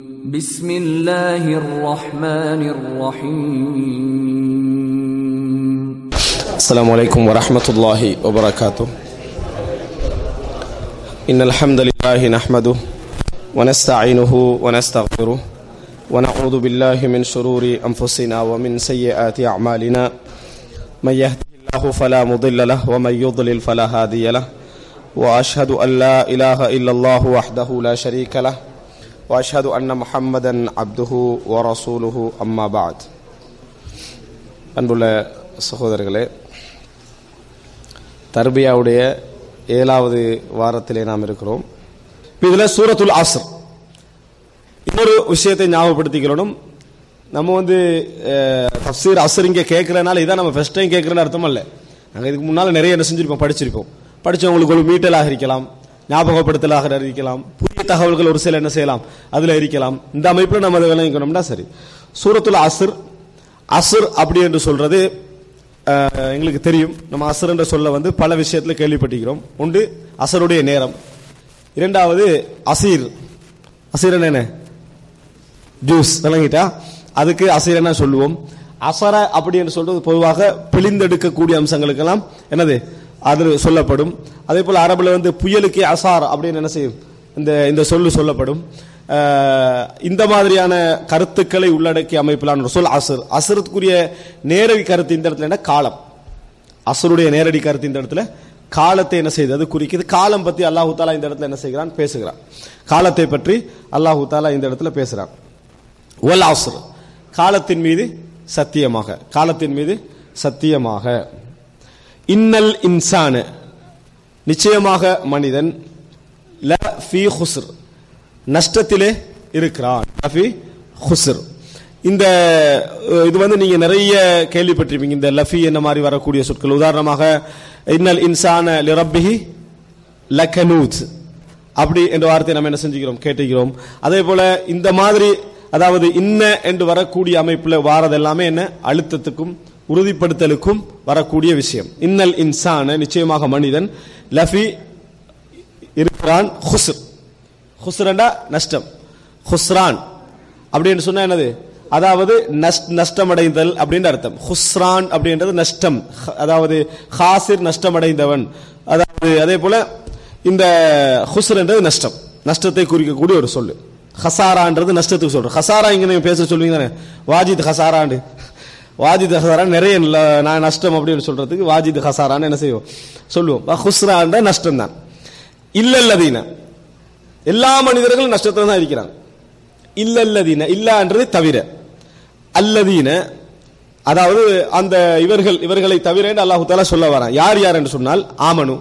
بسم الله الرحمن الرحيم السلام عليكم ورحمة الله وبركاته إن الحمد لله نحمده ونستعينه ونستغفره ونعوذ بالله من شرور أنفسنا ومن سيئات أعمالنا من يهده الله فلا مضل له ومن يضلل فلا هادي له وأشهد أن لا إله إلا الله وحده لا شريك له وأشهد أن محمدا عبده ورسوله أما بعد அன்புள்ள சகோதரர்களே தர்பியாவுடைய ஏழாவது வாரத்திலே நாம் இருக்கிறோம் இதுல சூரத்துல் அஸ்ர் இன்னொரு விஷயத்தை ஞாபகப்படுத்திக்கிறோம் நம்ம வந்து அஹ், தஃப்சீர் அஸ்ர் இங்க கேட்கறதுனால இதான் நம்ம ஃபர்ஸ்ட் டைம் கேட்கறன்னு அர்த்தம் இல்ல நாங்க இதுக்கு முன்னால நிறைய என்ன செஞ்சிருப்போம் படிச்சிருப்போம் படிச்சவங்களுக்கு ஒரு மீட்டலாக இருக்கலாம் ஞாபகப்படுத்தலாக இருக்கலாம் புதிய தகவல்கள் ஒரு சில என்ன செய்யலாம் அதுல இருக்கலாம் இந்த அமைப்புல நம்ம அதை விளங்கிக்கணும்னா சரி சூரத்துல் அஸ்ர் அசுர் அப்படி என்று சொல்றது அஹ், எங்களுக்கு தெரியும் நம்ம அசுர் என்ற சொல்ல வந்து பல விஷயத்துல கேள்விப்பட்டிருக்கிறோம் ஒன்று அசருடைய நேரம் இரண்டாவது அசீர் அசீர் என்ன ஜூஸ் விளங்கிட்டா அதுக்கு அசீர் என்ன சொல்லுவோம் அசர அப்படி என்று சொல்றது பொதுவாக பிழிந்தெடுக்கக்கூடிய அம்சங்களுக்கெல்லாம் என்னது அது சொல்லப்படும் அதே போல அரபுல வந்து புயலுக்கு அசார் அப்படின்னு என்ன செய்யும் இந்த இந்த சொல்லு சொல்லப்படும் அஹ், இந்த மாதிரியான கருத்துக்களை உள்ளடக்கிய அமைப்பிலான ஒரு சொல் அசர் அசருக்குரிய நேரடி கருத்து இந்த இடத்துல என்ன காலம் அசருடைய நேரடி கருத்து இந்த இடத்துல காலத்தை என்ன செய்யுது அது குறிக்குது காலம் பத்தி அல்லாஹு தாலா இந்த இடத்துல என்ன செய்கிறான் பேசுகிறான் காலத்தை பற்றி அல்லாஹு தாலா இந்த இடத்துல பேசுறான் ஒல் அஸ்ர் காலத்தின் மீது சத்தியமாக காலத்தின் மீது சத்தியமாக இன்னல் இன்சானு நிச்சயமாக மனிதன் ல ஃபி ஹுஸ்ர் நஷ்டத்திலே இருக்கிறான் லஃபி ஹுஸ்ர் இந்த அஹ், இது வந்து நீங்க நிறைய கேள்விப்பட்டிருப்பீங்க இந்த லஃபி என்ன மாதிரி வரக்கூடிய சொற்கள் உதாரணமாக இன்னல் இன்சான லிரப்பிஹி லக்கனூத் அப்படி என்ற வார்த்தையை நம்ம என்ன செஞ்சுக்கிறோம் கேட்டுக்கிறோம் அதே போல இந்த மாதிரி அதாவது இன்ன என்று வரக்கூடிய அமைப்புல வாரது எல்லாமே என்ன அழுத்தத்துக்கும் உறுதிப்படுத்தலுக்கும் வரக்கூடிய விஷயம் இன்னல் இன்சான நிச்சயமாக மனிதன் லஃபி இருக்கிறான் ஹுஸ்ர் ஹுஸ்ரண்டா நஷ்டம் ஹுஸ்ரான் அப்படின்னு சொன்னா என்னது அதாவது நஷ்- நஷ்டமடைதல் அப்படின்னு அர்த்தம் ஹுஸ்ரான் அப்படின்றது நஷ்டம் ஹ- அதாவது ஹாசிர் நஷ்டமடைந்தவன் அதாவது அதே போல இந்த ஹுஸ்ரன்றது நஷ்டம் நஷ்டத்தை குறிக்கக்கூடிய ஒரு சொல்லு ஹசாரான்றது நஷ்டத்துக்கு சொல்றோம் ஹசாரா இங்க நீங்க பேச சொல்லுவீங்க தானே வாஜித் ஹசாராண்டு வாஜித் ஹசாரா நிறைய இல்ல, நான் நஷ்டம் அப்படின்னு சொல்றதுக்கு வாஜித் ஹசாரான்னு என்ன செய்வோம் சொல்லுவோம் ஹுஸ்ரான்ற நஷ்டம் தான் இல்லல்லதீன எல்லா மனிதர்களும் நஷ்டத்துல தான் இருக்கிறாங்க இல்லல்லதீன இல்லான்றது தவிர அல்லதீன அதாவது அந்த இவர்கள் இவர்களை தவிர என்று அல்லாஹு தாலா சொல்ல வரான் யார் யார் என்று சொன்னால் ஆமனு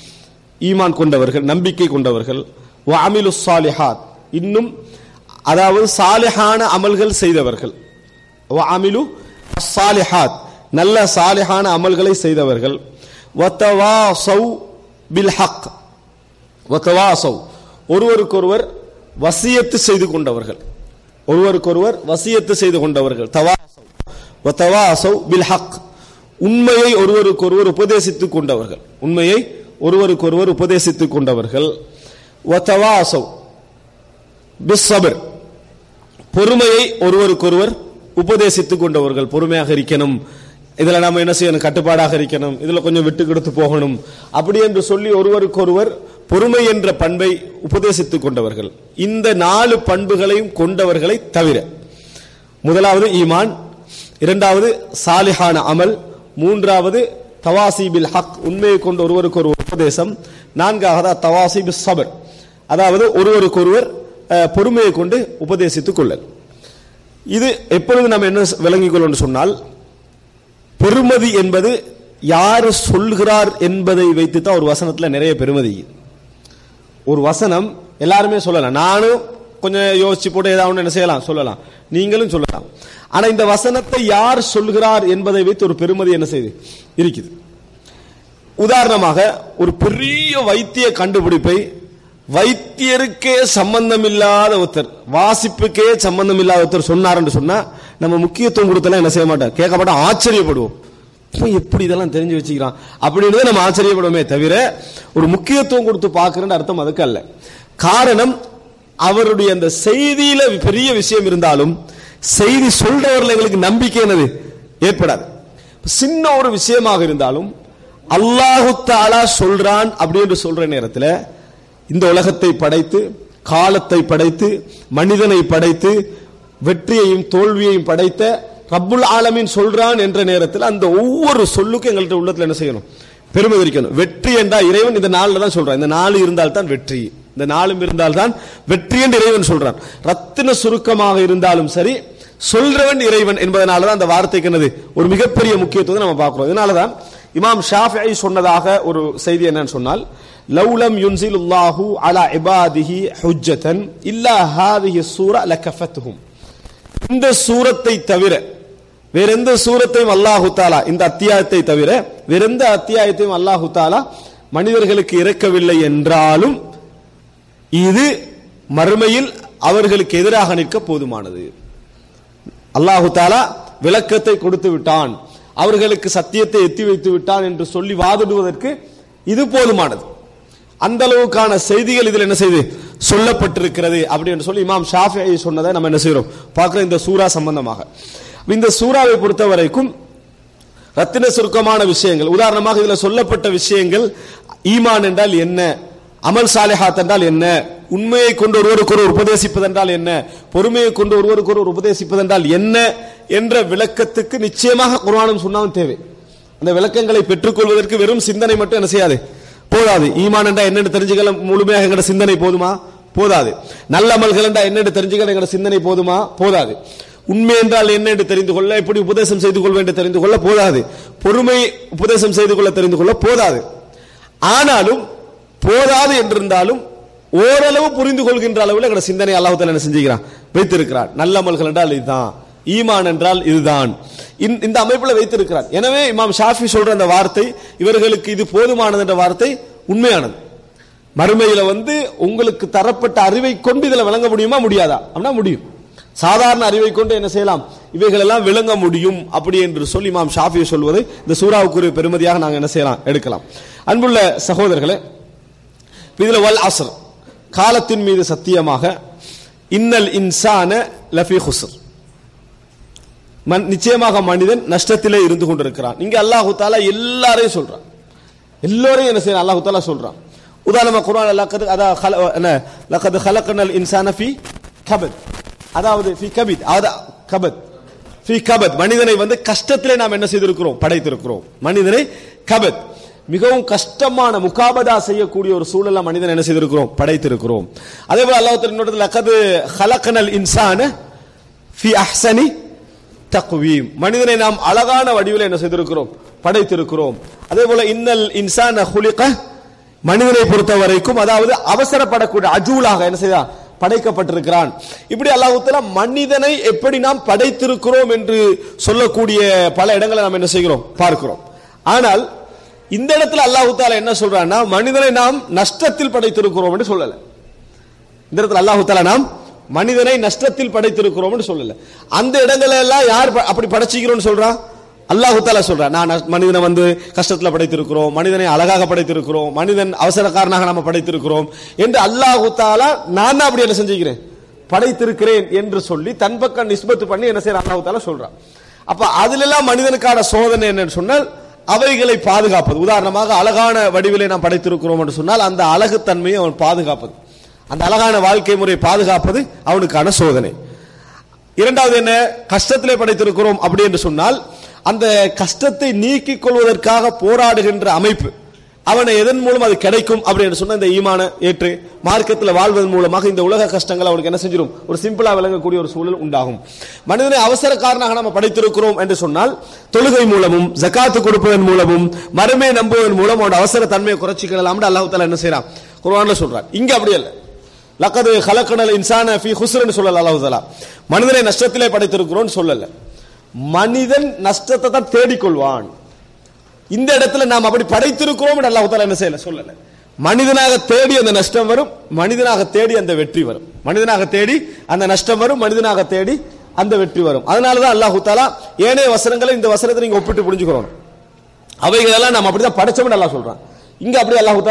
ஈமான் கொண்டவர்கள் நம்பிக்கை கொண்டவர்கள் அமிலு சாலிஹாத் இன்னும் அதாவது சாலிஹான அமல்கள் செய்தவர்கள் அமிலு சாலிஹாத் நல்ல சாலிஹான அமல்களை செய்தவர்கள் வத்தவாசௌ பில் ஹக் வத்தவாசவ் ஒருவருக்கொருவர் வசியத்து செய்து கொண்டவர்கள் ஒருவருக்கொருவர் வசியத்து செய்து கொண்டவர்கள் தவாசவ் வத்தவாசவ் பில் ஹக் உண்மையை ஒருவருக்கொருவர் உபதேசித்துக் கொண்டவர்கள் உண்மையை ஒருவருக்கொருவர் உபதேசித்துக் கொண்டவர்கள் வத்தவாசவ் பிஸ்ஸபர் பொறுமையை ஒருவருக்கொருவர் உபதேசித்துக் கொண்டவர்கள் பொறுமையாக இருக்கணும் இதுல நாம என்ன செய்யணும் கட்டுப்பாடாக இருக்கணும் இதுல கொஞ்சம் விட்டு கொடுத்து போகணும் அப்படி என்று சொல்லி ஒருவருக்கொருவர் பொறுமை என்ற பண்பை உபதேசித்துக் கொண்டவர்கள் இந்த நாலு பண்புகளையும் கொண்டவர்களை தவிர முதலாவது ஈமான் இரண்டாவது சாலிஹான அமல் மூன்றாவது தவாசிபில் ஹக் உண்மையை கொண்டு ஒருவருக்கு ஒரு உபதேசம் நான்காவது தவாசிபில் சபர் அதாவது ஒருவருக்கொருவர் அஹ், பொறுமையை கொண்டு உபதேசித்துக் கொள்ளல் இது எப்பொழுது நம்ம என்ன விளங்கிக் கொள்ளணும் சொன்னால் பெருமதி என்பது யாரு சொல்கிறார் என்பதை வைத்து தான் ஒரு வசனத்துல நிறைய பெருமதி ஒரு வசனம் எல்லாருமே சொல்லலாம் நானும் கொஞ்சம் யோசிச்சு போட்டு ஏதாவது ஒண்ணு என்ன செய்யலாம் சொல்லலாம் நீங்களும் சொல்லலாம் ஆனா இந்த வசனத்தை யார் சொல்கிறார் என்பதை வைத்து ஒரு பெருமதி என்ன செய்யுது இருக்குது உதாரணமாக ஒரு பெரிய வைத்திய கண்டுபிடிப்பை வைத்தியருக்கே சம்பந்தம் இல்லாத ஒருத்தர் வாசிப்புக்கே சம்பந்தம் இல்லாத ஒருத்தர் சொன்னார்னு சொன்னா நம்ம முக்கியத்துவம் கொடுத்தலாம் என்ன செய்ய மாட்டோம் கேட்க மாட்டோம் ஆச்சரியப்படுவோம் இவன் எப்படி இதெல்லாம் தெரிஞ்சு வச்சுக்கிறான் அப்படின்னு நம்ம ஆச்சரியப்படுவோமே தவிர ஒரு முக்கியத்துவம் கொடுத்து பார்க்கறேன்னு அர்த்தம் அதுக்கு அல்ல காரணம் அவருடைய அந்த செய்தியில பெரிய விஷயம் இருந்தாலும் செய்தி சொல்றவர்கள் எங்களுக்கு நம்பிக்கை என்னது ஏற்படாது சின்ன ஒரு விஷயமாக இருந்தாலும் அல்லாஹு தாலா சொல்றான் அப்படி என்று சொல்ற நேரத்தில் இந்த உலகத்தை படைத்து காலத்தை படைத்து மனிதனை படைத்து வெற்றியையும் தோல்வியையும் படைத்த ரப்புல் ஆலமீன் சொல்றான் என்ற நேரத்தில் அந்த ஒவ்வொரு சொல்லுக்கும் எங்கள்கிட்ட உள்ளத்துல என்ன செய்யணும் பெருமை இருக்கணும் வெற்றி என்றா இறைவன் இந்த நாளில் தான் சொல்றான் இந்த நாலு இருந்தால் தான் வெற்றி இந்த நாளும் இருந்தால் தான் வெற்றி என்று இறைவன் சொல்றான் ரத்தின சுருக்கமாக இருந்தாலும் சரி சொல்றவன் இறைவன் என்பதனால தான் அந்த வார்த்தைக்கு என்னது ஒரு மிகப்பெரிய முக்கியத்துவத்தை நம்ம பார்க்கிறோம் இதனால தான் இமாம் ஷாஃபிஐ சொன்னதாக ஒரு செய்தி என்னன்னு சொன்னால் லவ்லம் யுன்சிலுல்லாஹு அலா இபாதிஹி ஹுஜ்ஜதன் இல்லா ஹாதிஹி சூரா லகஃபத்துஹும் இந்த சூரத்தை தவிர வேற எந்த சூரத்தையும் அல்லாஹு தாலா இந்த அத்தியாயத்தை தவிர வேற எந்த அத்தியாயத்தையும் அல்லாஹு தாலா மனிதர்களுக்கு இறக்கவில்லை என்றாலும் இது மறுமையில் அவர்களுக்கு எதிராக நிற்க போதுமானது அல்லாஹு தாலா விளக்கத்தை கொடுத்து விட்டான் அவர்களுக்கு சத்தியத்தை எத்தி வைத்து விட்டான் என்று சொல்லி வாதிடுவதற்கு இது போதுமானது அந்த அளவுக்கான செய்திகள் இதில் என்ன செய்து சொல்லப்பட்டிருக்கிறது அப்படி என்று சொல்லி இமாம் ஷாஃபி சொன்னதை நம்ம என்ன செய்கிறோம் பார்க்கிறோம் இந்த சூரா சம்பந்தமாக இந்த சூறாவை பொறுத்த வரைக்கும் ரத்தின சுருக்கமான விஷயங்கள் உதாரணமாக இதுல சொல்லப்பட்ட விஷயங்கள் ஈமான் என்றால் என்ன அமல் சாலிஹாத் என்றால் என்ன உண்மையை கொண்டு ஒருவருக்கு ஒரு உபதேசிப்பது என்றால் என்ன பொறுமையை கொண்டு ஒருவருக்கு ஒரு உபதேசிப்பது என்றால் என்ன என்ற விளக்கத்துக்கு நிச்சயமாக குர்ஆனும் சுன்னாவும் தேவை அந்த விளக்கங்களை பெற்றுக்கொள்வதற்கு வெறும் சிந்தனை மட்டும் என்ன செய்யாது போதாது ஈமான் என்றா என்னன்னு தெரிஞ்சுக்கல முழுமையாக எங்கட சிந்தனை போதுமா போதாது நல்ல அமல்கள் என்றா என்னன்னு தெரிஞ்சுக்கல எங்கட சிந்தனை போதுமா போதாது உண்மை என்றால் என்ன என்று தெரிந்து கொள்ள எப்படி உபதேசம் செய்து கொள்வேன் என்று தெரிந்து கொள்ள போதாது பொறுமை உபதேசம் செய்து கொள்ள தெரிந்து கொள்ள போதாது ஆனாலும் போதாது என்றிருந்தாலும் ஓரளவு புரிந்து கொள்கின்ற அளவில் எங்களோட சிந்தனை அல்லாஹ் என்ன செஞ்சுக்கிறான் வைத்திருக்கிறான் நல்ல அமல்கள் என்றால் இதுதான் ஈமான் என்றால் இதுதான் இந்த- இந்த அமைப்பில் வைத்திருக்கிறார் எனவே இமாம் ஷாஃபி சொல்ற அந்த வார்த்தை இவர்களுக்கு இது போதுமானது என்ற வார்த்தை உண்மையானது மறுமையில வந்து உங்களுக்கு தரப்பட்ட அறிவை கொண்டு இதுல விளங்க முடியுமா முடியாதா அப்படின்னா முடியும் சாதாரண அறிவை கொண்டு என்ன செய்யலாம் இவைகள் எல்லாம் விளங்க முடியும் அப்படி என்று சொல்லி இமாம் ஷாஃபி சொல்வதை இந்த சூறாவுக்குரிய பெருமதியாக நாங்கள் என்ன செய்யலாம் எடுக்கலாம் அன்புள்ள சகோதரர்களே இதுல வல் அஸ்ர் காலத்தின் மீது சத்தியமாக இன்னல் இன்சான லஃபி ஹுஸ்ர் மன்- நிச்சயமாக மனிதன் நஷ்டத்திலே இருந்து கொண்டிருக்கிறான் இங்க அல்லாஹு தாலா எல்லாரையும் சொல்றான் எல்லோரையும் என்ன செய்யறான் அல்லாஹு தாலா சொல்றான் உதாரணமா குர்ஆன் லக்கது அதா خلق என்ன லக்கது خلقنا الانسان في كبد அதாவது في كبد அதாவது கபத் في كبد மனிதனை வந்து கஷ்டத்திலே நாம் என்ன செய்திருக்கிறோம் படைத்திருக்கிறோம் மனிதனை கபத் மிகவும் கஷ்டமான முகாபதா செய்யக்கூடிய ஒரு சூழல்ல மனிதன் என்ன செய்திருக்கிறோம் படைத்திருக்கிறோம் அதே போல அல்லாஹ் தஆலா இன்னொரு லக்கது خلقنا الانسان في احسن தக்வீம் மனிதனை நாம் அழகான வடிவில் என்ன செய்திருக்கிறோம் படைத்திருக்கிறோம் அதே போல இன்னல் இன்சான ஹுலிக மனிதனை பொறுத்த வரைக்கும் அதாவது அவசரப்படக்கூடிய அஜூலாக என்ன செய்தா படைக்கப்பட்டிருக்கிறான் இப்படி அல்லாஹுத்தலா மனிதனை எப்படி நாம் படைத்திருக்கிறோம் என்று சொல்லக்கூடிய பல இடங்களை நாம் என்ன செய்கிறோம் பார்க்கிறோம் ஆனால் இந்த இடத்துல அல்லாஹு தாலா என்ன சொல்றான்னா மனிதனை நாம் நஷ்டத்தில் படைத்திருக்கிறோம் என்று சொல்லல இந்த இடத்துல அல்லாஹு தாலா நாம் மனிதனை நஷ்டத்தில் படைத்திருக்கிறோம்னு சொல்லல அந்த இடங்களை எல்லாம் யார் ப- அப்படி படைச்சிக்கிறோம்னு சொல்றா அல்லாஹு தாலா சொல்றா நான் நஷ்- மனிதனை வந்து கஷ்டத்துல படைத்திருக்கிறோம் மனிதனை அழகாக படைத்திருக்கிறோம் மனிதன் அவசரக்காரனாக நாம படைத்திருக்கிறோம் என்று அல்லாஹு தாலா நான் தான் அப்படி என்ன செஞ்சுக்கிறேன் படைத்திருக்கிறேன் என்று சொல்லி தன் பக்கம் நிஸ்பத்து பண்ணி என்ன செய்யற அல்லாஹு தாலா சொல்றான் அப்ப அதுல எல்லாம் மனிதனுக்கான சோதனை என்னன்னு சொன்னால் அவைகளை பாதுகாப்பது உதாரணமாக அழகான வடிவிலே நாம் படைத்திருக்கிறோம் என்று சொன்னால் அந்த அழகு தன்மையை அவன் பாதுகாப்பது அந்த அழகான வாழ்க்கை முறை பாதுகாப்பது அவனுக்கான சோதனை இரண்டாவது என்ன கஷ்டத்திலே படைத்திருக்கிறோம் அப்படி என்று சொன்னால் அந்த கஷ்டத்தை நீக்கிக் கொள்வதற்காக போராடுகின்ற அமைப்பு அவனை எதன் மூலம் அது கிடைக்கும் அப்படி என்று சொன்ன இந்த ஈமான ஏற்று மார்க்கத்தில் வாழ்வதன் மூலமாக இந்த உலக கஷ்டங்கள் அவனுக்கு என்ன செஞ்சிடும் ஒரு சிம்பிளா விளங்கக்கூடிய ஒரு சூழல் உண்டாகும் மனிதனை அவசரக்காரனாக நம்ம படைத்திருக்கிறோம் என்று சொன்னால் தொழுகை மூலமும் ஜகாத்து கொடுப்பதன் மூலமும் மறுமை நம்புவதன் மூலம் அவனோட அவசர தன்மையை குறைச்சிக்கலாம் அல்லாஹ் தாலா என்ன செய்யறான் குர்ஆன்ல சொல்றான் இங்க அப்படி அல்ல லக்கது ஹலக்கனல் இன்சான ஃபி ஹுஸ்ரன்னு சொல்லல அல்லாஹ் தஆலா மனிதனை நஷ்டத்திலே படைத்திருக்கிறோம் சொல்லல மனிதன் நஷ்டத்தை தான் தேடிக்கொள்வான் இந்த இடத்துல நாம் அப்படி படைத்திருக்கிறோம் என்று அல்லாஹ் தஆலா என்ன செய்யல சொல்லல மனிதனாக தேடி அந்த நஷ்டம் வரும் மனிதனாக தேடி அந்த வெற்றி வரும் மனிதனாக தேடி அந்த நஷ்டம் வரும் மனிதனாக தேடி அந்த வெற்றி வரும் அதனால தான் அல்லாஹ் தஆலா ஏனைய வசனங்களை இந்த வசனத்தை நீங்க ஒப்பிட்டு புரிஞ்சுக்கிறோம் அவைகளெல்லாம் நாம் அப்படிதான் படைச்சோம்னு அல்லாஹ் சொல்றான் இங்க அப்படி அல்லாஹ் தஆலா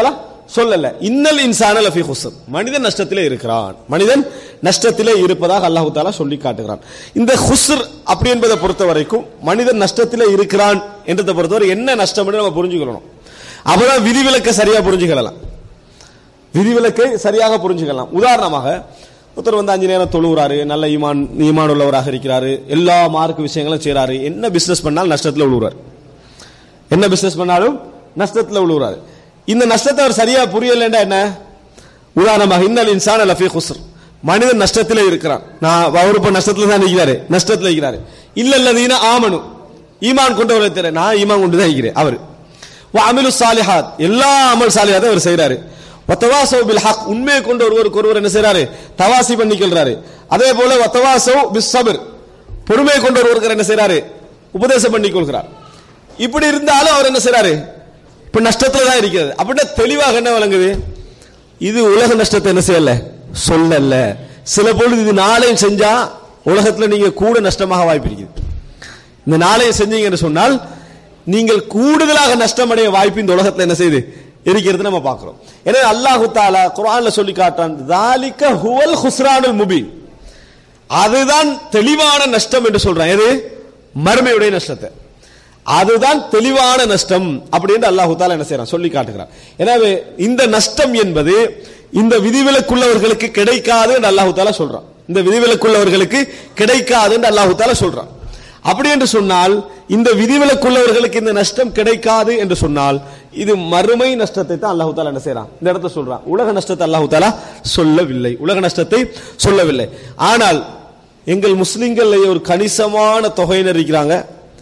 சொல்லல இன்னல் இன்சான லஃபி ஹுஸ்ர் மனிதன் நஷ்டத்திலே இருக்கிறான் மனிதன் நஷ்டத்திலே இருப்பதாக அல்லாஹு தாலா சொல்லி காட்டுகிறான் இந்த ஹுஸ்ர் அப்படி என்பதை பொறுத்த வரைக்கும் மனிதன் நஷ்டத்திலே இருக்கிறான் என்றதை பொறுத்தவரை என்ன நஷ்டம் நம்ம புரிஞ்சுக்கணும் அப்பதான் விதிவிலக்க சரியா புரிஞ்சுக்கலாம் விதிவிலக்கை சரியாக புரிஞ்சுக்கலாம் உதாரணமாக ஒருத்தர் வந்து அஞ்சு நேரம் தொழுகிறாரு நல்ல ஈமான் ஈமான் உள்ளவராக இருக்கிறாரு எல்லா மார்க் விஷயங்களும் செய்றாரு என்ன பிசினஸ் பண்ணாலும் நஷ்டத்தில் விழுவுறாரு என்ன பிசினஸ் பண்ணாலும் நஷ்டத்தில் விழுவுறாரு இந்த நஷ்டத்தை அவர் சரியா புரியலன்னா என்ன உதாரணமாக இன்னல் இன்சான் லஃபி குஸ்ர் மனிதன் நஷ்டத்திலே இருக்கிறான் நான் அவர் இப்ப நஷ்டத்துல தான் நிற்கிறாரு நஷ்டத்தில் இருக்கிறாரு இல்ல இல்லதீன ஆமனு ஈமான் கொண்டவரை தெரியல நான் ஈமான் கொண்டு தான் இருக்கிறேன் அவர் அமிலு சாலிஹாத் எல்லா அமல் சாலிஹாத்தை அவர் செய்றாரு வத்தவாசோ பில் ஹக் உண்மையை கொண்டு ஒருவருக்கு ஒருவர் என்ன செய்றாரு தவாசி பண்ணிக்கொள்றாரு அதே போல வத்தவாசோ பிஸ் சபர் பொறுமையை கொண்டு ஒருவருக்கு என்ன செய்றாரு உபதேசம் பண்ணிக்கொள்கிறார் இப்படி இருந்தாலும் அவர் என்ன செய்றாரு இப்ப நஷ்டத்துல தான் இருக்கிறது அப்படின்னா தெளிவாக என்ன வழங்குது இது உலக நஷ்டத்தை என்ன செய்யல சொல்லல சில பொழுது இது நாளையும் செஞ்சா உலகத்துல நீங்க கூட நஷ்டமாக வாய்ப்பு இருக்குது இந்த நாளையும் செஞ்சீங்கன்னு சொன்னால் நீங்கள் கூடுதலாக நஷ்டமடைய வாய்ப்பு இந்த உலகத்துல என்ன செய்யுது இருக்கிறது நம்ம பார்க்கிறோம் எனவே அல்லாஹு தாலா குர்ஆன்ல சொல்லி காட்டான் தாலிக ஹுவல் ஹுஸ்ரானுல் முபீன் அதுதான் தெளிவான நஷ்டம் என்று சொல்றான் எது மறுமையுடைய நஷ்டத்தை அதுதான் தெளிவான நஷ்டம் அப்படின்னு அல்லாஹு தாலா என்ன செய்யறான் சொல்லி காட்டுகிறான் எனவே இந்த நஷ்டம் என்பது இந்த விதிவிலக்குள்ளவர்களுக்கு கிடைக்காது என்று அல்லாஹு தாலா சொல்றான் இந்த விதிவிலக்குள்ளவர்களுக்கு கிடைக்காது என்று அல்லாஹு தாலா சொல்றான் அப்படி என்று சொன்னால் இந்த விதிவிலக்குள்ளவர்களுக்கு இந்த நஷ்டம் கிடைக்காது என்று சொன்னால் இது மறுமை நஷ்டத்தை தான் அல்லாஹு தாலா என்ன செய்யறான் இந்த இடத்துல சொல்றான் உலக நஷ்டத்தை அல்லாஹு தாலா சொல்லவில்லை உலக நஷ்டத்தை சொல்லவில்லை ஆனால் எங்கள் முஸ்லிம்கள் ஒரு கணிசமான தொகையினர் இருக்கிறாங்க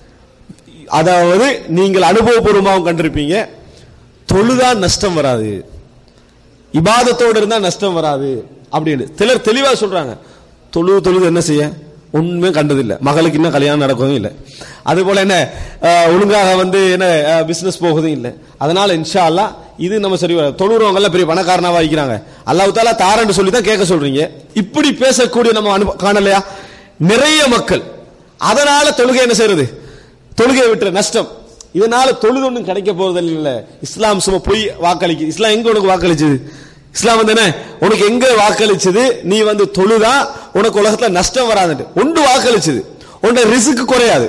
அதாவது நீங்கள் அனுபவபூர்வமாகவும் கண்டிருப்பீங்க தொழுதா நஷ்டம் வராது இபாதத்தோடு இருந்தா நஷ்டம் வராது அப்படின்னு சிலர் தெளிவா சொல்றாங்க தொழுது தொழுது என்ன செய்ய ஒண்ணுமே கண்டதில்லை மகளுக்கு இன்னும் கல்யாணம் நடக்கவும் இல்லை அது போல என்ன அஹ், ஒழுங்காக வந்து என்ன பிசினஸ் போகுதும் இல்லை அதனால இன்ஷா அல்லாஹ் இது நம்ம சரி வராது தொழுறவங்க எல்லாம் பெரிய பணக்காரனாவா இருக்கிறாங்க அல்லாஹ் தாலா தாரன்னு சொல்லி தான் கேட்க சொல்றீங்க இப்படி பேசக்கூடிய நம்ம அனுபவம் காணலையா நிறைய மக்கள் அதனால தொழுகை என்ன செய்யறது தொழுகையை விட்டுற நஷ்டம் இதனால தொழுது ஒன்றும் கிடைக்க போறது இல்ல இஸ்லாம் சும்மா போய் வாக்களிக்கு இஸ்லாம் எங்க உனக்கு வாக்களிச்சது இஸ்லாம் வந்து என்ன உனக்கு எங்க வாக்களிச்சது நீ வந்து தொழுதா உனக்கு உலகத்துல நஷ்டம் வராதுட்டு ஒன்று வாக்களிச்சது உன்னோட ரிசுக்கு குறையாது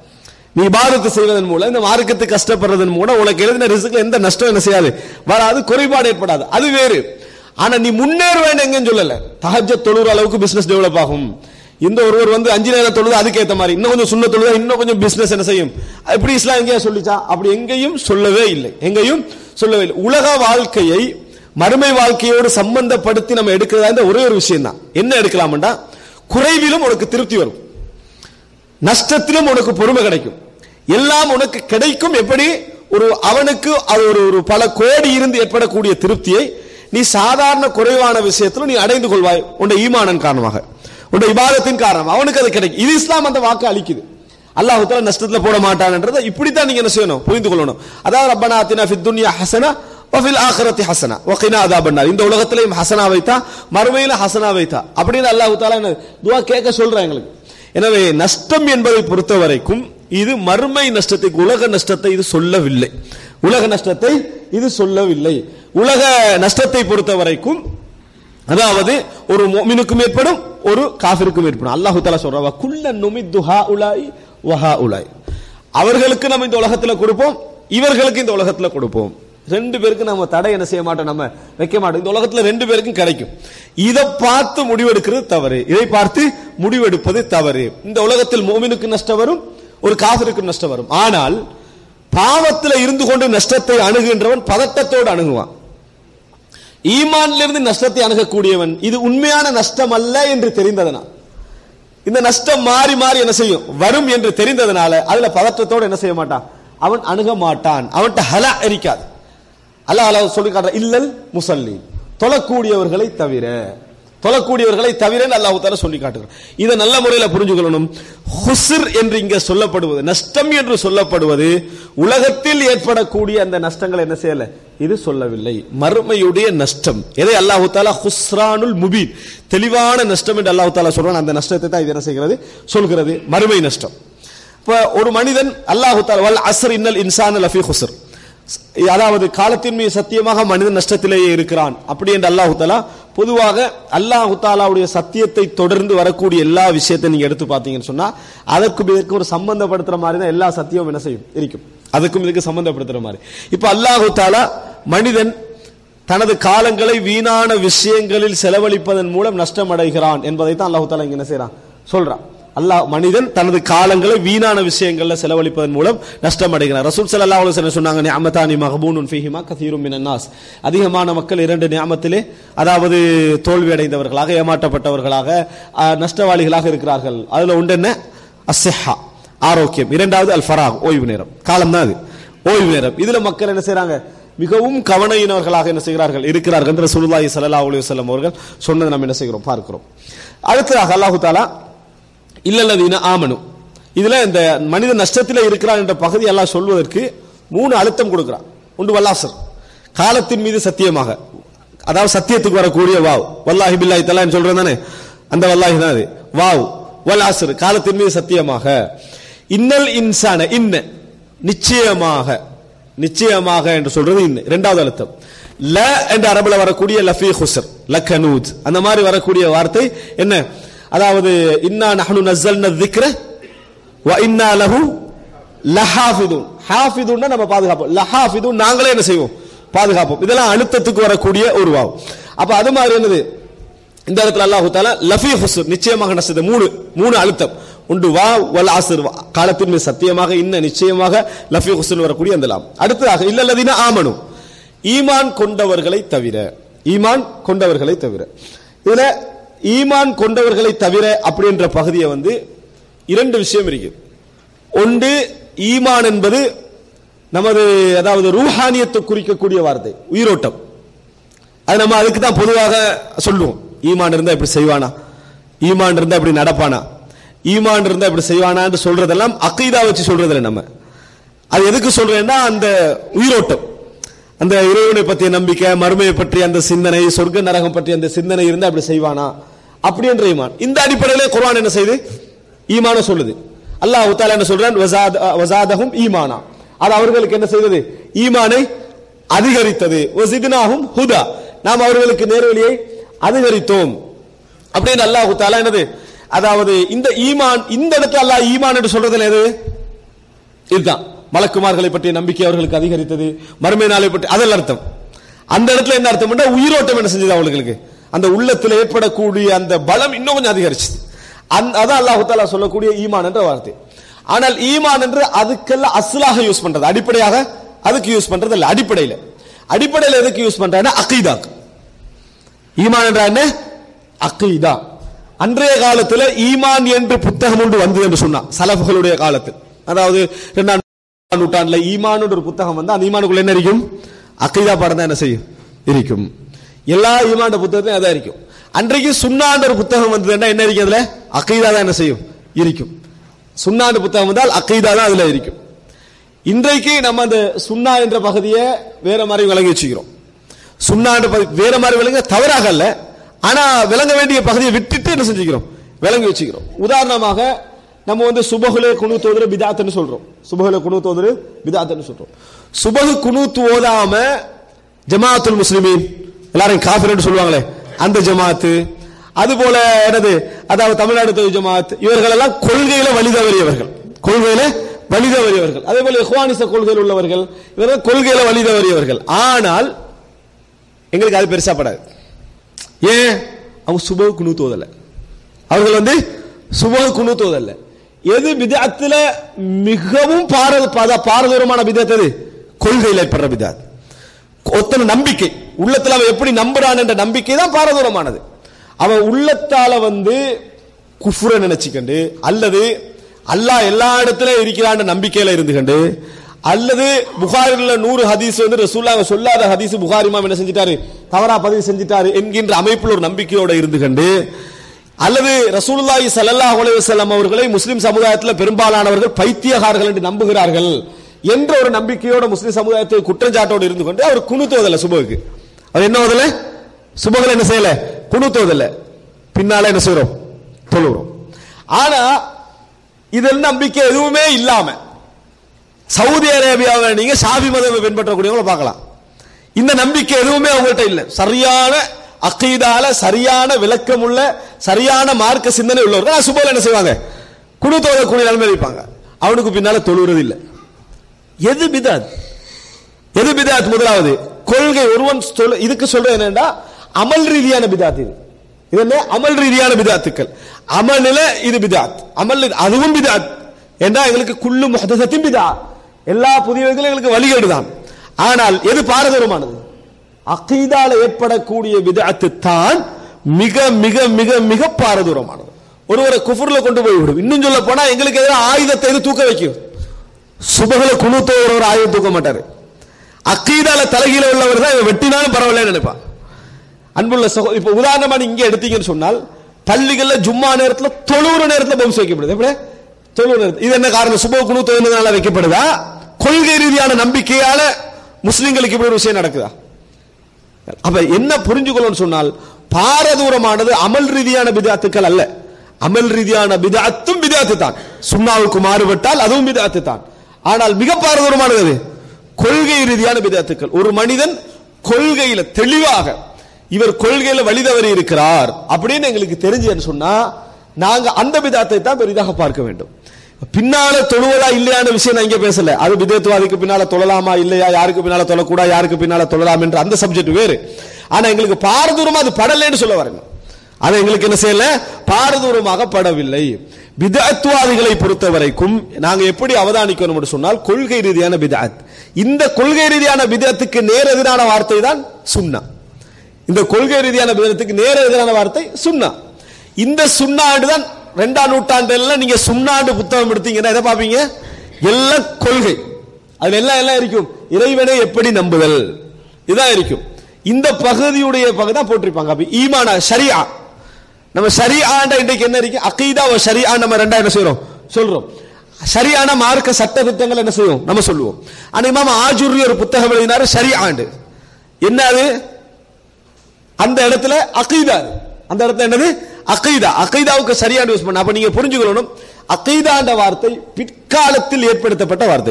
நீ இபாதத்து செய்வதன் மூலம் இந்த மார்க்கத்தை கஷ்டப்படுறதன் மூலம் உனக்கு எழுதின ரிசுக்கு எந்த நஷ்டம் என்ன செய்யாது வராது குறைபாடு ஏற்படாது அது வேறு ஆனா நீ முன்னேற வேண்டும் எங்கன்னு சொல்லல தஹஜ தொழுற அளவுக்கு பிசினஸ் டெவலப் ஆகும் இந்த ஒருவர் வந்து அஞ்சு நேரம் தொழுது அதுக்கு ஏத்த மாதிரி இன்னும் கொஞ்சம் சுண்ண தொழுதா இன்னும் கொஞ்சம் பிசினஸ் என்ன செய்யும் எப்படி இஸ்லாம் எங்கேயா சொல்லிச்சா அப்படி எங்கேயும் சொல்லவே இல்லை எங்கேயும் சொல்லவே இல்லை உலக வாழ்க்கையை மறுமை வாழ்க்கையோடு சம்பந்தப்படுத்தி நம்ம எடுக்கிறதா இந்த ஒரே ஒரு விஷயம் தான் என்ன எடுக்கலாம்டா குறைவிலும் உனக்கு திருப்தி வரும் நஷ்டத்திலும் உனக்கு பொறுமை கிடைக்கும் எல்லாம் உனக்கு கிடைக்கும் எப்படி ஒரு அவனுக்கு அது ஒரு ஒரு பல கோடி இருந்து ஏற்படக்கூடிய திருப்தியை நீ சாதாரண குறைவான விஷயத்துல நீ அடைந்து கொள்வாய் உன்னுடைய ஈமானன் காரணமாக உன்னுடைய இபாதத்தின் காரணம் அவனுக்கு அது கிடைக்கும் இது இஸ்லாம் அந்த வாக்கு அளிக்குது அல்லாஹ் தஆலா நஷ்டத்துல போட மாட்டான்ன்றதை இப்படித்தான் நீங்க என்ன செய்யணும் புரிந்து கொள்ளணும் அதாவது ரப்பனா ஆத்தினா ஃபித் துன்யா ஹஸனா வஃபில் ஆখিরাতি ஹஸனா வகினா அதாபன்னார் இந்த உலகத்திலேயும் ஹஸனா வைத்தா மறுமையில ஹஸனா வைத்தா அப்படின்னு அல்லாஹ் தஆலா என்ன துஆ கேட்க சொல்றான் எங்களுக்கு எனவே நஷ்டம் என்பதை பொறுத்த வரைக்கும் இது மறுமை நஷ்டத்தை உலக நஷ்டத்தை இது சொல்லவில்லை உலக நஷ்டத்தை இது சொல்லவில்லை உலக நஷ்டத்தை பொறுத்த வரைக்கும் அதாவது ஒரு முஃமினுக்கும் ஏற்படும் ஒரு காஃபிருக்கும் ஏற்படும் அல்லாஹு தஆலா சொல்றா குல்ல நுமித்து ஹாஉலாய் வஹாஉலாய் அவர்களுக்கு நம்ம இந்த உலகத்துல கொடுப்போம் இவர்களுக்கு இந்த உலகத்துல கொடுப்போம் ரெண்டு பேருக்கு நம்ம தடை என்ன செய்ய மாட்டோம் நம்ம வைக்க மாட்டோம் இந்த உலகத்துல ரெண்டு பேருக்கும் கிடைக்கும் இதை பார்த்து முடிவெடுக்கிறது தவறு இதை பார்த்து முடிவெடுப்பது தவறு இந்த உலகத்தில் மோமினுக்கு நஷ்டம் வரும் ஒரு காஃபிருக்கு நஷ்டம் வரும் ஆனால் பாவத்தில் இருந்து கொண்டு நஷ்டத்தை அணுகுகின்றவன் பதட்டத்தோடு அணுகுவான் ஈமானிலிருந்து நஷ்டத்தை அணுகக்கூடியவன் இது உண்மையான நஷ்டம் அல்ல என்று தெரிந்ததனால் இந்த நஷ்டம் மாறி மாறி என்ன செய்யும் வரும் என்று தெரிந்ததனால அதுல பதற்றத்தோடு என்ன செய்ய மாட்டான் அவன் அணுக மாட்டான் அவன்கிட்ட ஹலா எரிக்காது அல்லாஹ் அல்லாஹ் சொல்லி காட்டுற இல்லல் முசல்லி தொழக்கூடியவர்களை தவிர தொழக்கூடியவர்களை தவிர அல்லாஹ் தால சொல்லி காட்டுகிறான் இதை நல்ல முறையில் புரிஞ்சுக்கொள்ளணும் ஹுஸ்ர் என்று இங்க சொல்லப்படுவது நஷ்டம் என்று சொல்லப்படுவது உலகத்தில் ஏற்படக்கூடிய அந்த நஷ்டங்கள் என்ன செய்யல இது சொல்லவில்லை மறுமையுடைய நஷ்டம் எதை அல்லாஹு தாலா ஹுஸ்ரானுல் முபீன் தெளிவான நஷ்டம் என்று அல்லாஹு தாலா சொல்றான் அந்த நஷ்டத்தை தான் இது என்ன செய்கிறது சொல்கிறது மறுமை நஷ்டம் இப்ப ஒரு மனிதன் அல்லாஹு தாலா வல் அஸ்ர் இன்னல் இன்சான் லஃபி ஹுஸ்ர் அதாவது காலத்தின் மீது சத்தியமாக மனிதன் நஷ்டத்திலேயே இருக்கிறான் அப்படி என்று அல்லாஹு தாலா பொதுவாக அல்லாஹு தாலாவுடைய சத்தியத்தை தொடர்ந்து வரக்கூடிய எல்லா விஷயத்தை நீங்க எடுத்து பார்த்தீங்கன்னு சொன்னா அதற்கும் இதற்கு ஒரு சம்பந்தப்படுத்துற மாதிரி தான் எல்லா சத்தியமும் என்ன செய்யும் இருக்கும் அதுக்கும் இதுக்கு சம்பந்தப்படுத்துற மாதிரி இப்ப அல்லாஹு தாலா மனிதன் தனது காலங்களை வீணான விஷயங்களில் செலவழிப்பதன் மூலம் நஷ்டம் அடைகிறான் என்பதை தான் அல்லாஹு தாலா இங்க என்ன செய்யறான் சொல்றான் அல்லாஹ் மனிதன் தனது காலங்களை வீணான விஷயங்கள்ல செலவழிப்பதன் மூலம் நஷ்டம் அடைகிறான் ரசூல் ஸல்லல்லாஹு அலைஹி வஸல்லம் சொன்னாங்க நிஅமதானி மஹபூனுன் ஃபீஹிமா கதீரும் மினன் நாஸ் அதிகமான மக்கள் இரண்டு நியமத்திலே அதாவது தோல்வி அடைந்தவர்களாக ஏமாற்றப்பட்டவர்களாக அஹ், நஷ்டவாளிகளாக இருக்கிறார்கள் அதுல உண்டு என்ன அஸ்ஸஹா ஆரோக்கியம் இரண்டாவது அல் ஃபராக் ஓய்வு நேரம் காலம் தான் அது ஓய்வு நேரம் இதுல மக்கள் என்ன செய்றாங்க மிகவும் கவனையினவர்களாக என்ன செய்கிறார்கள் இருக்கிறார்கள் என்று ரசூலுல்லாஹி ஸல்லல்லாஹு அலைஹி வஸல்லம் அவர்கள் சொன்னதை நம்ம என்ன செய்கிறோம் பார்க்கிறோம் அடுத்ததாக அல்லாஹு தாலா இல்லல்லதீன ஆமனு இதுல இந்த மனித நஷ்டத்தில் இருக்கிறான் என்ற பகுதி எல்லாம் சொல்வதற்கு மூணு அழுத்தம் கொடுக்கிறான் ஒன்று வல்லாசர் காலத்தின் மீது சத்தியமாக அதாவது சத்தியத்துக்கு வரக்கூடிய வாவ் வல்லாஹி பில்லாஹி தலான்னு சொல்றேன் தானே அந்த வல்லாஹி தான் அது வாவ் வல்லாசர் காலத்தின் மீது சத்தியமாக இன்னல் இன்சான இன்ன நிச்சயமாக நிச்சயமாக என்று சொல்றது இன்ன இரண்டாவது அழுத்தம் ல என்ற அரபுல வரக்கூடிய லஃபி ஹுசர் லக்கனூத் அந்த மாதிரி வரக்கூடிய வார்த்தை என்ன அதாவது இன்னா நஹனு நஸ்ஸல்ன திக்ர வ இன்னா லஹு லஹாஃபிதுன் ஹாஃபிதுன்னா நம்ம பாதுகாப்போம் லஹாஃபிதுன் நாங்களே என்ன செய்வோம் பாதுகாப்போம் இதெல்லாம் அழுத்தத்துக்கு வரக்கூடிய ஒரு வாவ் அப்ப அது மாதிரி என்னது இந்த இடத்துல அல்லாஹு தாலா லஃபி ஹுசர் நிச்சயமாக நசது மூணு மூணு அழுத்தம் உண்டு வா வல் ஆசிர் காலத்தின் மீது சத்தியமாக இன்ன நிச்சயமாக லஃபி ஹுசன் வரக்கூடிய அந்த லாம் அடுத்ததாக இல்லல்லதீன ஆமனு ஈமான் கொண்டவர்களை தவிர ஈமான் கொண்டவர்களை தவிர இதுல ஈமான் கொண்டவர்களை தவிர அப்படின்ற பகுதியை வந்து இரண்டு விஷயம் இருக்கு ஒன்று ஈமான் என்பது நமது அதாவது ரூஹானியத்தை குறிக்கக்கூடிய வார்த்தை உயிரோட்டம் அது நம்ம அதுக்கு தான் பொதுவாக சொல்லுவோம் ஈமான் இருந்தா இப்படி செய்வானா ஈமான் இருந்தா இப்படி நடப்பானா ஈமான் இருந்தா இப்படி செய்வானான்னு சொல்றதெல்லாம் அக்கீதா வச்சு சொல்றதில்ல நம்ம அது எதுக்கு சொல்றேன்னா அந்த உயிரோட்டம் அந்த இறைவனை பற்றிய நம்பிக்கை மறுமையை பற்றிய அந்த சிந்தனை சொர்க்க நரகம் பற்றிய அந்த சிந்தனை இருந்தா அப்படி செய்வானா அப்படி என்ற ஈமான் இந்த அடிப்படையிலே குர்ஆன் என்ன செய்யுது ஈமான சொல்லுது அல்லாஹ் தாலா என்ன சொல்றான் வஸாத வஸாதஹும் ஈமானா அது அவர்களுக்கு என்ன செய்தது ஈமானை அதிகரித்தது வஸித்னாஹும் ஹுதா நாம் அவர்களுக்கு நேர்வழியை அதிகரித்தோம் அப்படின்னு அல்லாஹ் தாலா என்னது அதாவது இந்த ஈமான் இந்த இடத்துல அல்லாஹ் ஈமான் என்று சொல்றதுல எது இதுதான் மலக்குமார்களை பற்றிய நம்பிக்கை அவர்களுக்கு அதிகரித்தது மறுமை நாளை பற்றி அதெல்லாம் அர்த்தம் அந்த இடத்துல என்ன அர்த்தம் பண்ணா உயிரோட்டம் என்ன செஞ்சது அவர்களுக்கு அந்த உள்ளத்தில் ஏற்படக்கூடிய அந்த பலம் இன்னும் கொஞ்சம் அதிகரிச்சது அந்த அதான் அல்லாஹு தாலா சொல்லக்கூடிய ஈமான் என்ற வார்த்தை ஆனால் ஈமான் என்று அதுக்கெல்லாம் அஸ்லாக யூஸ் பண்றது அடிப்படையாக அதுக்கு யூஸ் பண்றது இல்ல அடிப்படையில் அடிப்படையில் எதுக்கு யூஸ் பண்றாங்கன்னா அகீதாக்கு ஈமான் என்ற என்ன அகீதா அன்றைய காலத்துல ஈமான் என்று புத்தகம் ஒன்று வந்தது என்று சொன்னா சலஃபுகளுடைய காலத்தில் அதாவது இரண்டாம் நூற்றாண்டுல ஈமான் ஒரு புத்தகம் வந்து அந்த ஈமானுக்குள்ள என்ன இருக்கும் அக்கீதா பாடம் தான் என்ன செய்யும் இருக்கும் எல்லா ஈமான் புத்தகத்தையும் அதான் இருக்கும் அன்றைக்கு சுண்ணாண்ட ஒரு புத்தகம் வந்ததுன்னா என்ன இருக்கும் அதுல அக்கீதா தான் என்ன செய்யும் இருக்கும் சுண்ணாண்டு புத்தகம் வந்தால் அக்கீதா தான் அதுல இருக்கும் இன்றைக்கு நம்ம அந்த சுண்ணா என்ற பகுதியை வேற மாதிரி விளங்கி வச்சுக்கிறோம் சுண்ணாண்டு பகுதி வேற மாதிரி விளங்க தவறாக அல்ல ஆனா விளங்க வேண்டிய பகுதியை விட்டுட்டு என்ன செஞ்சுக்கிறோம் விளங்கி வச்சுக்கிறோம் உதாரணமாக நம்ம வந்து சுபகுலே குணு தோதுரு பிதாத்துன்னு சொல்றோம் சுபகுலே குணு தோதுரு பிதாத்துன்னு சொல்றோம் சுபகு குணூத்து ஓதாம ஜமாத்துல் முஸ்லிமீன் எல்லாரும் காஃபிர்னு சொல்லுவாங்களே அந்த ஜமாத்து அது போல என்னது அதாவது தமிழ்நாடு தொழில் ஜமாத் இவர்கள் எல்லாம் கொள்கையில வழி தவறியவர்கள் கொள்கையில வழி தவறியவர்கள் அதே போல இஹ்வானிச கொள்கையில் உள்ளவர்கள் இவர்கள் கொள்கையில வழி தவறியவர்கள் ஆனால் எங்களுக்கு அது பெருசா படாது ஏன் அவங்க சுப குணு தோதல அவர்கள் வந்து சுப குணு தோதல்ல எது விதத்துல மிகவும் பார பாத- பாரதூரமான விதத்து எது கொள்கையில் ஏற்படுற விதாத் ஒத்தன நம்பிக்கை உள்ளத்துல அவன் எப்படி நம்புறான் என்ற நம்பிக்கை தான் பாரதூரமானது அவன் உள்ளத்தால வந்து குஃபுர நினைச்சுக்கண்டு அல்லது அல்லாஹ் எல்லா இடத்துலயும் இருக்கிறான் நம்பிக்கையில இருந்துகண்டு அல்லது புகாரில் நூறு ஹதீஸ் வந்து ரசூல்லாங்க சொல்லாத ஹதீஸ் புகாரி இமாம் என்ன செஞ்சிட்டாரு தவறா பதிவு செஞ்சிட்டாரு என்கின்ற அமைப்பில் ஒரு நம்பிக்கையோட இருந்து கண்டு அல்லது ரசூலுல்லாஹி ஸல்லல்லாஹு அலைஹி வஸல்லம் அவர்களை முஸ்லிம் சமுதாயத்தில் பெரும்பாலானவர்கள் பைத்தியகாரர்கள் என்று நம்புகிறார்கள் என்ற ஒரு நம்பிக்கையோட முஸ்லிம் சமுதாயத்தை குற்றச்சாட்டோடு இருந்து கொண்டு அவர் குணுத்துவதில்லை சுபகுக்கு அவர் என்ன ஓதல சுபகுல என்ன செய்யல குணுத்துவதில்லை பின்னால என்ன செய்றோம் தொழுகிறோம் ஆனா இதில் நம்பிக்கை எதுவுமே இல்லாம சவுதி அரேபியாவை நீங்க ஷாபி மதத்தை பின்பற்றக்கூடியவங்களை பார்க்கலாம் இந்த நம்பிக்கை எதுவுமே அவங்கள்ட்ட இல்ல சரியான அக்கீதால சரியான விளக்கம் உள்ள சரியான மார்க்க சிந்தனை உள்ளவர்கள் சுபோல என்ன செய்வாங்க குழு தொழக்கூடிய நிலைமை வைப்பாங்க அவனுக்கு பின்னால தொழுகிறது இல்லை எது பிதாத் எது பிதாத் முதலாவது கொள்கை ஒருவன் சொல்ல இதுக்கு சொல்றது என்னன்னா அமல் ரீதியான பிதாத் இது இது என்ன அமல் ரீதியான பிதாத்துக்கள் அமலில இது பிதாத் அமல் அதுவும் பிதாத் என்றா எங்களுக்கு குள்ளு முஹதத்தின் பிதா எல்லா புதியவர்களும் எங்களுக்கு வழிகேடு தான் ஆனால் எது பாரதூரமானது அகீதால ஏற்படக்கூடிய விதத்து தான் மிக மிக மிக மிக பாரதூரமானது ஒருவரை குஃபுர்ல கொண்டு போய் விடும் இன்னும் சொல்ல போனா எங்களுக்கு எதிராக ஆயுதத்தை இது தூக்க வைக்கும் சுபகுல குணுத்தோ ஒரு ஆயுதம் தூக்க மாட்டாரு அக்கீதால தலைகீழ உள்ளவர் தான் இவன் வெட்டினாலும் பரவாயில்ல நினைப்பான் அன்புள்ள சகோ இப்ப உதாரணமா நீங்க இங்க எடுத்தீங்கன்னு சொன்னால் பள்ளிகள்ல ஜும்மா நேரத்துல தொழுவுற நேரத்துல பம்ஸ் வைக்கப்படுது எப்படி தொழுவுற நேரத்துல இது என்ன காரணம் சுப குணு தொழுந்ததுனால வைக்கப்படுதா கொள்கை ரீதியான நம்பிக்கையால முஸ்லிம்களுக்கு இப்படி ஒரு விஷயம் நடக்குதா அப்ப என்ன புரிஞ்சுக்கணும்னு சொன்னால் பாரதூரமானது அமல் ரீதியான பிதாத்துக்கள் அல்ல அமல் ரீதியான பிதாத்தும் பிதாத்து தான் சுண்ணாவுக்கு மாறுபட்டால் அதுவும் பிதாத்து தான் ஆனால் மிக பாரதூரமானது அது கொள்கை ரீதியான பிதாத்துக்கள் ஒரு மனிதன் கொள்கையில தெளிவாக இவர் கொள்கையில வழிதவறி இருக்கிறார் அப்படின்னு எங்களுக்கு தெரிஞ்சுன்னு சொன்னா நாங்க அந்த பிதாத்தை தான் பெரிதாக பார்க்க வேண்டும் பின்னால தொழுவதா இல்லையான விஷயம் நான் இங்க பேசல அது விதத்துவாதிக்கு பின்னால தொழலாமா இல்லையா யாருக்கு பின்னால தொழக்கூடா யாருக்கு பின்னால தொழலாம் என்ற அந்த சப்ஜெக்ட் வேறு ஆனா எங்களுக்கு பாரதூரமா அது படலைன்னு சொல்ல வரேன் அது எங்களுக்கு என்ன செய்யல பாரதூரமாக படவில்லை விதத்துவாதிகளை பொறுத்த வரைக்கும் நாங்க எப்படி அவதானிக்கணும் என்று சொன்னால் கொள்கை ரீதியான பிதாத் இந்த கொள்கை ரீதியான பிதத்துக்கு நேர் எதிரான வார்த்தை தான் சுண்ணா இந்த கொள்கை ரீதியான பிதத்துக்கு நேர் எதிரான வார்த்தை சுண்ணா இந்த சுண்ணாண்டு தான் ரெண்டாம் நூற்றாண்டுல நீங்க சுண்ணாண்டு புத்தகம் எடுத்தீங்கன்னா எதை பார்ப்பீங்க எல்லாம் கொள்கை அதுல எல்லாம் எல்லாம் இருக்கும் இறைவனை எப்படி நம்புதல் இதான் இருக்கும் இந்த பகுதியுடைய பகுதி தான் போட்டிருப்பாங்க அப்ப ஈமானா ஷரியா நம்ம ஷரியாண்ட இன்றைக்கு என்ன இருக்கு அகீதா ஷரியா நம்ம ரெண்டா என்ன செய்யறோம் சொல்றோம் சரியான மார்க்க சட்ட திட்டங்கள் என்ன செய்வோம் நம்ம சொல்லுவோம் ஆனா இமாம் ஆஜுரி ஒரு புத்தகம் எழுதினாரு ஷரியாண்டு என்ன அது அந்த இடத்துல அகீதா அது. அந்த இடத்துல என்னது அகைதா அகைதாவுக்கு சரியான யூஸ் பண்ண அப்ப நீங்க புரிஞ்சுக்கணும் அகைதான்ற வார்த்தை பிற்காலத்தில் ஏற்படுத்தப்பட்ட வார்த்தை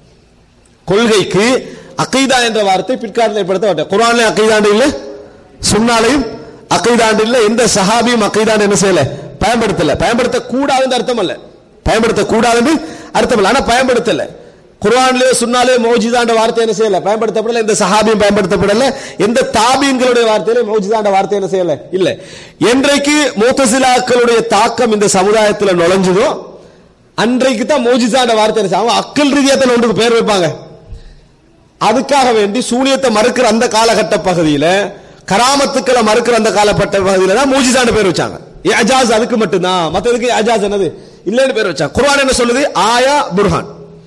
கொள்கைக்கு அகைதா என்ற வார்த்தை பிற்காலத்தில் ஏற்படுத்த வார்த்தை குரான்ல அகைதாண்டு இல்ல சுன்னாலையும் அகைதாண்டு இல்ல எந்த சஹாபியும் அகைதாண்டு என்ன செய்யல பயன்படுத்தல பயன்படுத்த கூடாதுன்னு அர்த்தம் அல்ல பயன்படுத்த கூடாதுன்னு அர்த்தம் இல்ல ஆனா பயன்படுத்தல குர்ஆன்லயோ சுன்னாலே மௌஜிதாண்ட வார்த்தை என்ன செய்யல பயன்படுத்தப்படல எந்த சஹாபியும் பயன்படுத்தப்படல எந்த தாபீன்களுடைய வார்த்தையில மௌஜிதாண்ட வார்த்தை என்ன செய்யல இல்ல என்றைக்கு மூத்தசிலாக்களுடைய தாக்கம் இந்த சமுதாயத்துல நுழைஞ்சதோ அன்றைக்கு தான் மௌஜிதாண்ட வார்த்தை என்ன செய்யும். அவங்க அக்கல் ரீதியா தான் ஒன்றுக்கு பேர் வைப்பாங்க அதுக்காக வேண்டி சூனியத்தை மறுக்கிற அந்த காலகட்ட பகுதியில கராமத்துக்களை மறுக்கிற அந்த காலப்பட்ட பகுதியில தான் மூஜிசான்னு பேர் வச்சாங்க அஜாஸ் அதுக்கு மட்டும்தான் மத்ததுக்கு அஜாஸ் என்னது இல்லைன்னு பேர் வச்சாங்க குர்ஆன் என்ன சொல்லுது ஆயா புர்ஹான்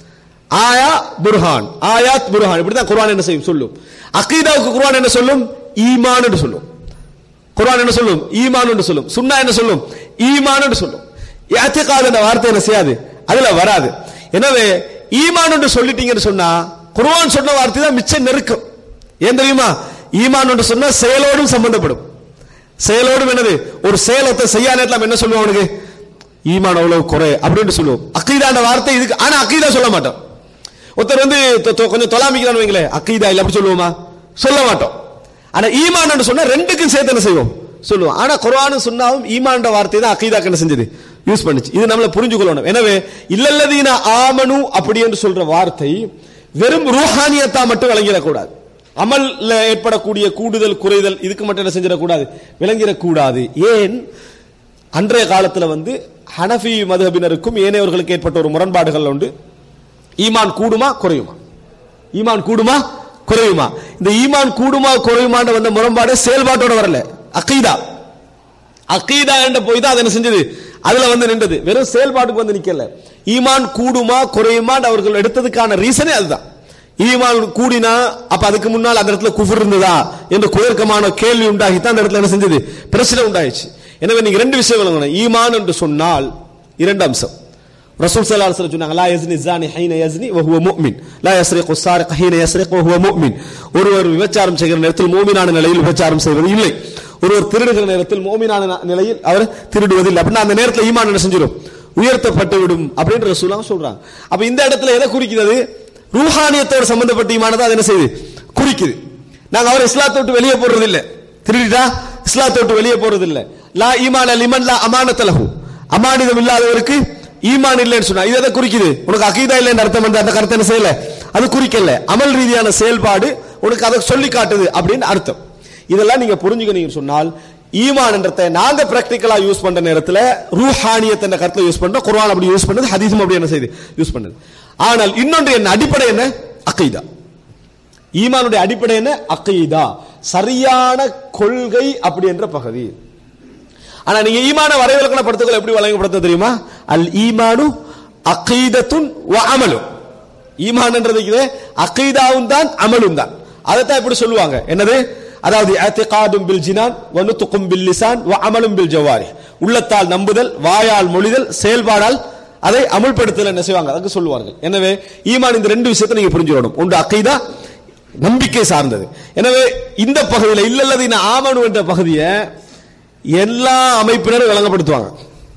ஆயா புர்ஹான் ஆயாத் புர்ஹான் இப்படிதான் குர்ஆன் என்ன செய்யும் சொல்லும் அகீதாவுக்கு குர்ஆன் என்ன சொல்லும் ஈமான் என்று சொல்லும் குர்ஆன் என்ன சொல்லும் ஈமான் என்று சொல்லும் சுன்னா என்ன சொல்லும் ஈமான் என்று சொல்லும் இஅ்திகாத் என்ற வார்த்தை என்ன செய்யாது அதுல வராது எனவே ஈமான் என்று சொல்லிட்டீங்கன்னு சொன்னா குர்ஆன் சொன்ன வார்த்தை தான் மிச்சம் நெருக்கம் ஏன் தெரியுமா ஈமான் என்று சொன்னா செயலோடும் சம்பந்தப்படும் செயலோடும் என்னது ஒரு செயலத்தை செய்யா நேரத்தில் நம்ம என்ன சொல்லுவோம் அவனுக்கு ஈமான் அவ்வளவு குறை அப்படின்னு சொல்லுவோம் அக்கீதான வார்த்தை இதுக்கு ஆனா அக்கீதா சொல்ல மாட்டோம் ஒருத்தர் வந்து தொ- தொ- கொஞ்சம் தொலாமிக்கிறான்னு வைங்களேன் அக்கீதா இல்ல அப்படி சொல்லுவோமா சொல்ல மாட்டோம் ஆனா ஈமான் சொன்னா ரெண்டுக்கும் சேர்த்து என்ன செய்வோம் சொல்லுவோம் ஆனா குர்ஆனும் சுன்னாவும் ஈமான் வார்த்தை தான் அக்கீதாக்கு என்ன செஞ்சது யூஸ் பண்ணுச்சு இது நம்மள புரிஞ்சுக்கொள்ளணும் எனவே இல்லல்லதீன ஆமனு அப்படி என்று சொல்ற வார்த்தை வெறும் ரூஹானியத்தா மட்டும் விளங்கிடக்கூடாது அமல்ல ஏற்படக்கூடிய கூடுதல் குறைதல் இதுக்கு மட்டும் என்ன செஞ்சிடக்கூடாது விளங்கிடக்கூடாது ஏன் அன்றைய காலத்துல வந்து ஹனஃபி மதுஹபினருக்கும் ஏனையவர்களுக்கு ஏற்பட்ட ஒரு முரண்பாடுகள் உண்டு ஈமான் கூடுமா குறையுமா ஈமான் கூடுமா குறையுமா இந்த ஈமான் கூடுமா குறையுமான்ற வந்த முரண்பாடு செயல்பாட்டோட வரல அகீதா அகீதா என்ற போய் தான் அதை என்ன செஞ்சது அதுல வந்து நின்றது வெறும் செயல்பாட்டுக்கு வந்து நிக்கல ஈமான் கூடுமா குறையுமா அவர்கள் எடுத்ததுக்கான ரீசனே அதுதான் ஈமான் கூடினா அப்ப அதுக்கு முன்னால் அந்த இடத்துல குஃபர் இருந்ததா என்ற குயர்க்கமான கேள்வி உண்டாகி தான் அந்த இடத்துல என்ன செஞ்சது பிரச்சனை உண்டாயிடுச்சு எனவே நீங்க ரெண்டு விஷயம் விளங்கணும் ஈமான் என்று சொன்னால் இரண்டு அம்சம் ரசூல் ஸல்லல்லாஹு அலைஹி வஸல்லம் சொன்னாங்க லா யஸ்னி ஸானி ஹீன யஸ்னி வ ஹுவ முஃமின் லா யஸ்ரிகு ஸாரிக ஹீன யஸ்ரிகு வ ஹுவ முஃமின் ஒருவர் விபச்சாரம் செய்கிற நேரத்தில் மூமினான நிலையில் விபச்சாரம் செய்வது இல்லை ஒருவர் திருடுகிற நேரத்தில் மூமினான நிலையில் அவர் திருடுவதில்லை அப்படின்னா அந்த நேரத்தில் ஈமான் என்ன செஞ்சிடும் உயர்த்தப்பட்டு விடும் அப்படின்னு ரசூலாம் சொல்றாங்க அப்ப இந்த இடத்துல எதை குறிக்கிறது ரூஹானியத்தோட சம்பந்தப்பட்ட ஈமானதை அது என்ன செய்யுது குறிக்குது நாங்க அவர் இஸ்லாத்தை விட்டு வெளியே போறது இல்ல திருடிட்டா இஸ்லாத்தை விட்டு வெளியே போறது இல்ல லா ஈமான லிமன் லா அமானத்தலஹு அமானிதம் இல்லாதவருக்கு ஈமான் இல்லைன்னு சொன்னா இது எதை குறிக்குது உனக்கு அகீதா இல்லைன்னு அர்த்தம் வந்து அந்த கருத்தை என்ன செய்யல அது குறிக்கல அமல் ரீதியான செயல்பாடு உனக்கு அதை சொல்லி காட்டுது அப்படின்னு அர்த்தம் இதெல்லாம் நீங்க புரிஞ்சுக்கணும் சொன்னால் ஈமான் என்றதை நாங்க பிராக்டிக்கலா யூஸ் பண்ற நேரத்துல ரூஹானியத் என்ற கருத்துல யூஸ் பண்றோம் குர்ஆன் அப்படி யூஸ் பண்ணுது ஹதீஸும் அப்படி என்ன செய்யுது யூஸ் பண்ணுது ஆனால் இன்னொன்று என்ன அடிப்படை என்ன அக்கீதா ஈமானுடைய அடிப்படை என்ன அக்கீதா சரியான கொள்கை அப்படி என்ற பகுதி ஆனா நீங்க ஈமான வரைவிலக்கணப்படுத்துகள் எப்படி வழங்கப்படுத்த தெரியுமா அல் ஈமானு அகீதத்துன் வ அமலும் ஈமான்ன்றது இது அகீதாவும் தான் அமலும் தான் அதைத்தான் எப்படி சொல்லுவாங்க என்னது அதாவது அத்திகாதும் பில் ஜினான் வ நுத்துக்கும் பில் லிசான் வ அமலும் பில் ஜவாரி உள்ளத்தால் நம்புதல் வாயால் மொழிதல் செயல்பாடால் அதை அமுல்படுத்தல் என்ன செய்வாங்க அதுக்கு சொல்லுவார்கள் எனவே ஈமான் இந்த ரெண்டு விஷயத்தை நீங்க புரிஞ்சுக்கணும் ஒன்று அக்கீதா நம்பிக்கை சார்ந்தது எனவே இந்த பகுதியில் இல்லல்லது ஆமனு என்ற பகுதியை எல்லா அமைப்பினரும் விளங்கப்படுத்துவாங்க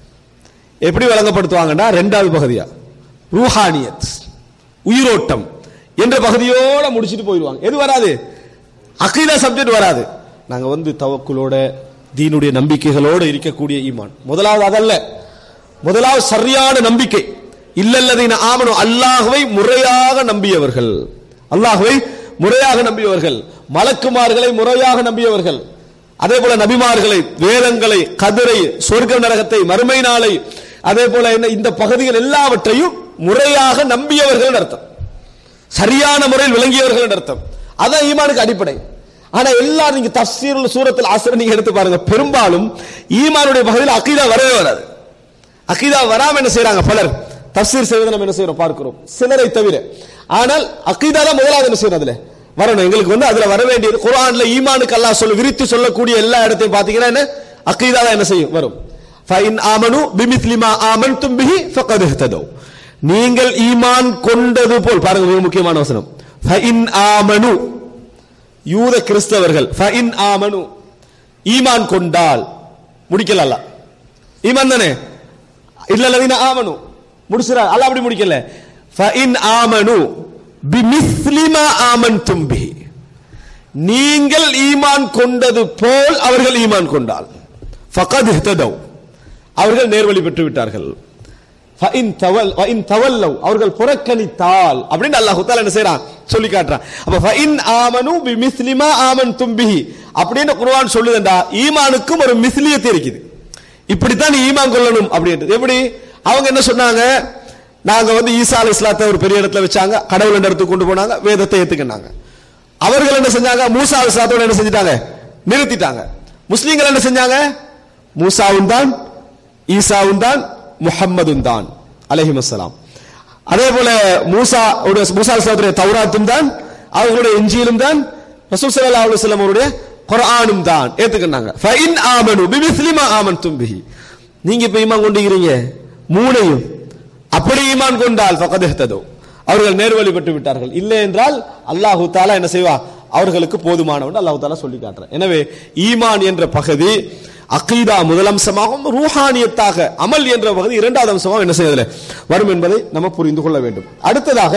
எப்படி விளங்கப்படுத்துவாங்கன்னா ரெண்டாவது பகுதியா ரூஹானியத் உயிரோட்டம் என்ற பகுதியோட முடிச்சிட்டு போயிடுவாங்க எது வராது அகீதா சப்ஜெக்ட் வராது நாங்க வந்து தவக்குலோட தீனுடைய நம்பிக்கைகளோட இருக்கக்கூடிய ஈமான் முதலாவது அதல்ல முதலாவது சரியான நம்பிக்கை இல்லல்லதீன ஆமனு அல்லாஹ்வை முறையாக நம்பியவர்கள் அல்லாஹ்வை முறையாக நம்பியவர்கள் மலக்குமார்களை முறையாக நம்பியவர்கள் அதே போல நபிமார்களை வேதங்களை கதிரை சொர்க்க நரகத்தை மறுமை நாளை அதே போல என்ன இந்த பகுதிகள் எல்லாவற்றையும் முறையாக நம்பியவர்கள் அர்த்தம் சரியான முறையில் விளங்கியவர்கள் அர்த்தம் அதான் ஈமானுக்கு அடிப்படை ஆனா எல்லாரும் நீங்க தஃசீருல் சூரத்தில் ஆசிரியர் நீங்க எடுத்து பாருங்க பெரும்பாலும் ஈமானுடைய பகுதியில் அக்கீதா வரவே வராது அக்கீதா வராம என்ன செய்யறாங்க பலர் தஃசீர் செய்வதை நம்ம என்ன செய்யறோம் பார்க்கிறோம் சிலரை தவிர ஆனால் அக்கீதா தான் முதலாவது என்ன செய்யணும் அதுல வரணும் எங்களுக்கு வந்து அதுல வர வேண்டியது குர்ஆன்ல ஈமானுக்கு அல்லாஹ் சொல்ல விரித்து சொல்லக்கூடிய எல்லா இடத்தையும் பாத்தீங்கன்னா என்ன அக்கீதா தான் என்ன செய்யும் வரும் ஃபைன் ஆமனு பிமித்லி மா ஆமன்தும் பிஹி ஃபகத் இஹ்ததௌ நீங்கள் ஈமான் கொண்டது போல் பாருங்க மிக முக்கியமான வசனம் ஃபைன் ஆமனு யூத கிறிஸ்தவர்கள் ஃபைன் ஆமனு ஈமான் கொண்டால் முடிக்கல அல்லாஹ் ஈமான் தானே இல்ல லதீன ஆமனு முடிச்சுறா அல்லாஹ் அப்படி முடிக்கல ஃபைன் ஆமனு பிமிஸ்லி மா ஆமன்தும் பிஹி நீங்கள் ஈமான் கொண்டது போல் அவர்கள் ஈமான் கொண்டால் ஃபகத் இஹ்ததௌ அவர்கள் நேர்வழி பெற்று விட்டார்கள் ஃபஇன் தவல் வஇன் தவல்லவ் அவர்கள் புறக்கணித்தால் அப்படின்னு அல்லாஹ் தஆலா என்ன செய்றான் சொல்லி காட்டுறான் அப்ப ஃபஇன் ஆமனு பிமிஸ்லி மா ஆமன்தும் பிஹி அப்படின்னு குர்ஆன் சொல்லுதுண்டா ஈமானுக்கும் ஒரு மிஸ்லியத்து இருக்குது இப்படித்தான் நீ ஈமான் கொள்ளணும் அப்படின்றது எப்படி அவங்க என்ன சொன்னாங்க நாங்க வந்து ஈசா அலை இஸ்லாத்தை ஒரு பெரிய இடத்துல வச்சாங்க கடவுள் என்ற இடத்துக்கு கொண்டு போனாங்க வேதத்தை ஏத்துக்கினாங்க அவர்கள் என்ன செஞ்சாங்க மூசா அலை இஸ்லாத்தோட என்ன செஞ்சிட்டாங்க நிறுத்திட்டாங்க முஸ்லீம்கள் என்ன செஞ்சாங்க மூசாவும் தான் ஈசாவும் தான் முஹம்மதும் தான் அலைஹிமஸ்ஸலாம் அதே போல மூசா மூசா அலை இஸ்லாத்துடைய தௌராத்தும் தான் அவர்களுடைய இஞ்சியிலும் தான் ரசூல் ஸல்லல்லாஹு அலைஹி வஸல்லம் அவருடைய குர்ஆனும் தான் ஏத்துக்கினாங்க ஃபஇன் ஆமனு பிமிஸ்லி மா ஆமன்தும் பிஹி நீங்க இப்ப ஈமான் கொண்டிருக்கிறீங்க மூணையும் அப்படி ஈமான் கொண்டால் ஃபகத் இஹ்ததோ அவர்கள் நேர்வழி பெற்று விட்டார்கள் இல்லை என்றால் அல்லாஹு தாலா என்ன செய்வா அவர்களுக்கு போதுமானவன் அல்லாஹு தாலா சொல்லி காட்டுறான் எனவே ஈமான் என்ற பகுதி அகீதா முதல் அம்சமாகவும் ரூஹானியத்தாக அமல் என்ற பகுதி இரண்டாவது அம்சமாக என்ன செய்வதில்லை வரும் என்பதை நம்ம புரிந்து கொள்ள வேண்டும் அடுத்ததாக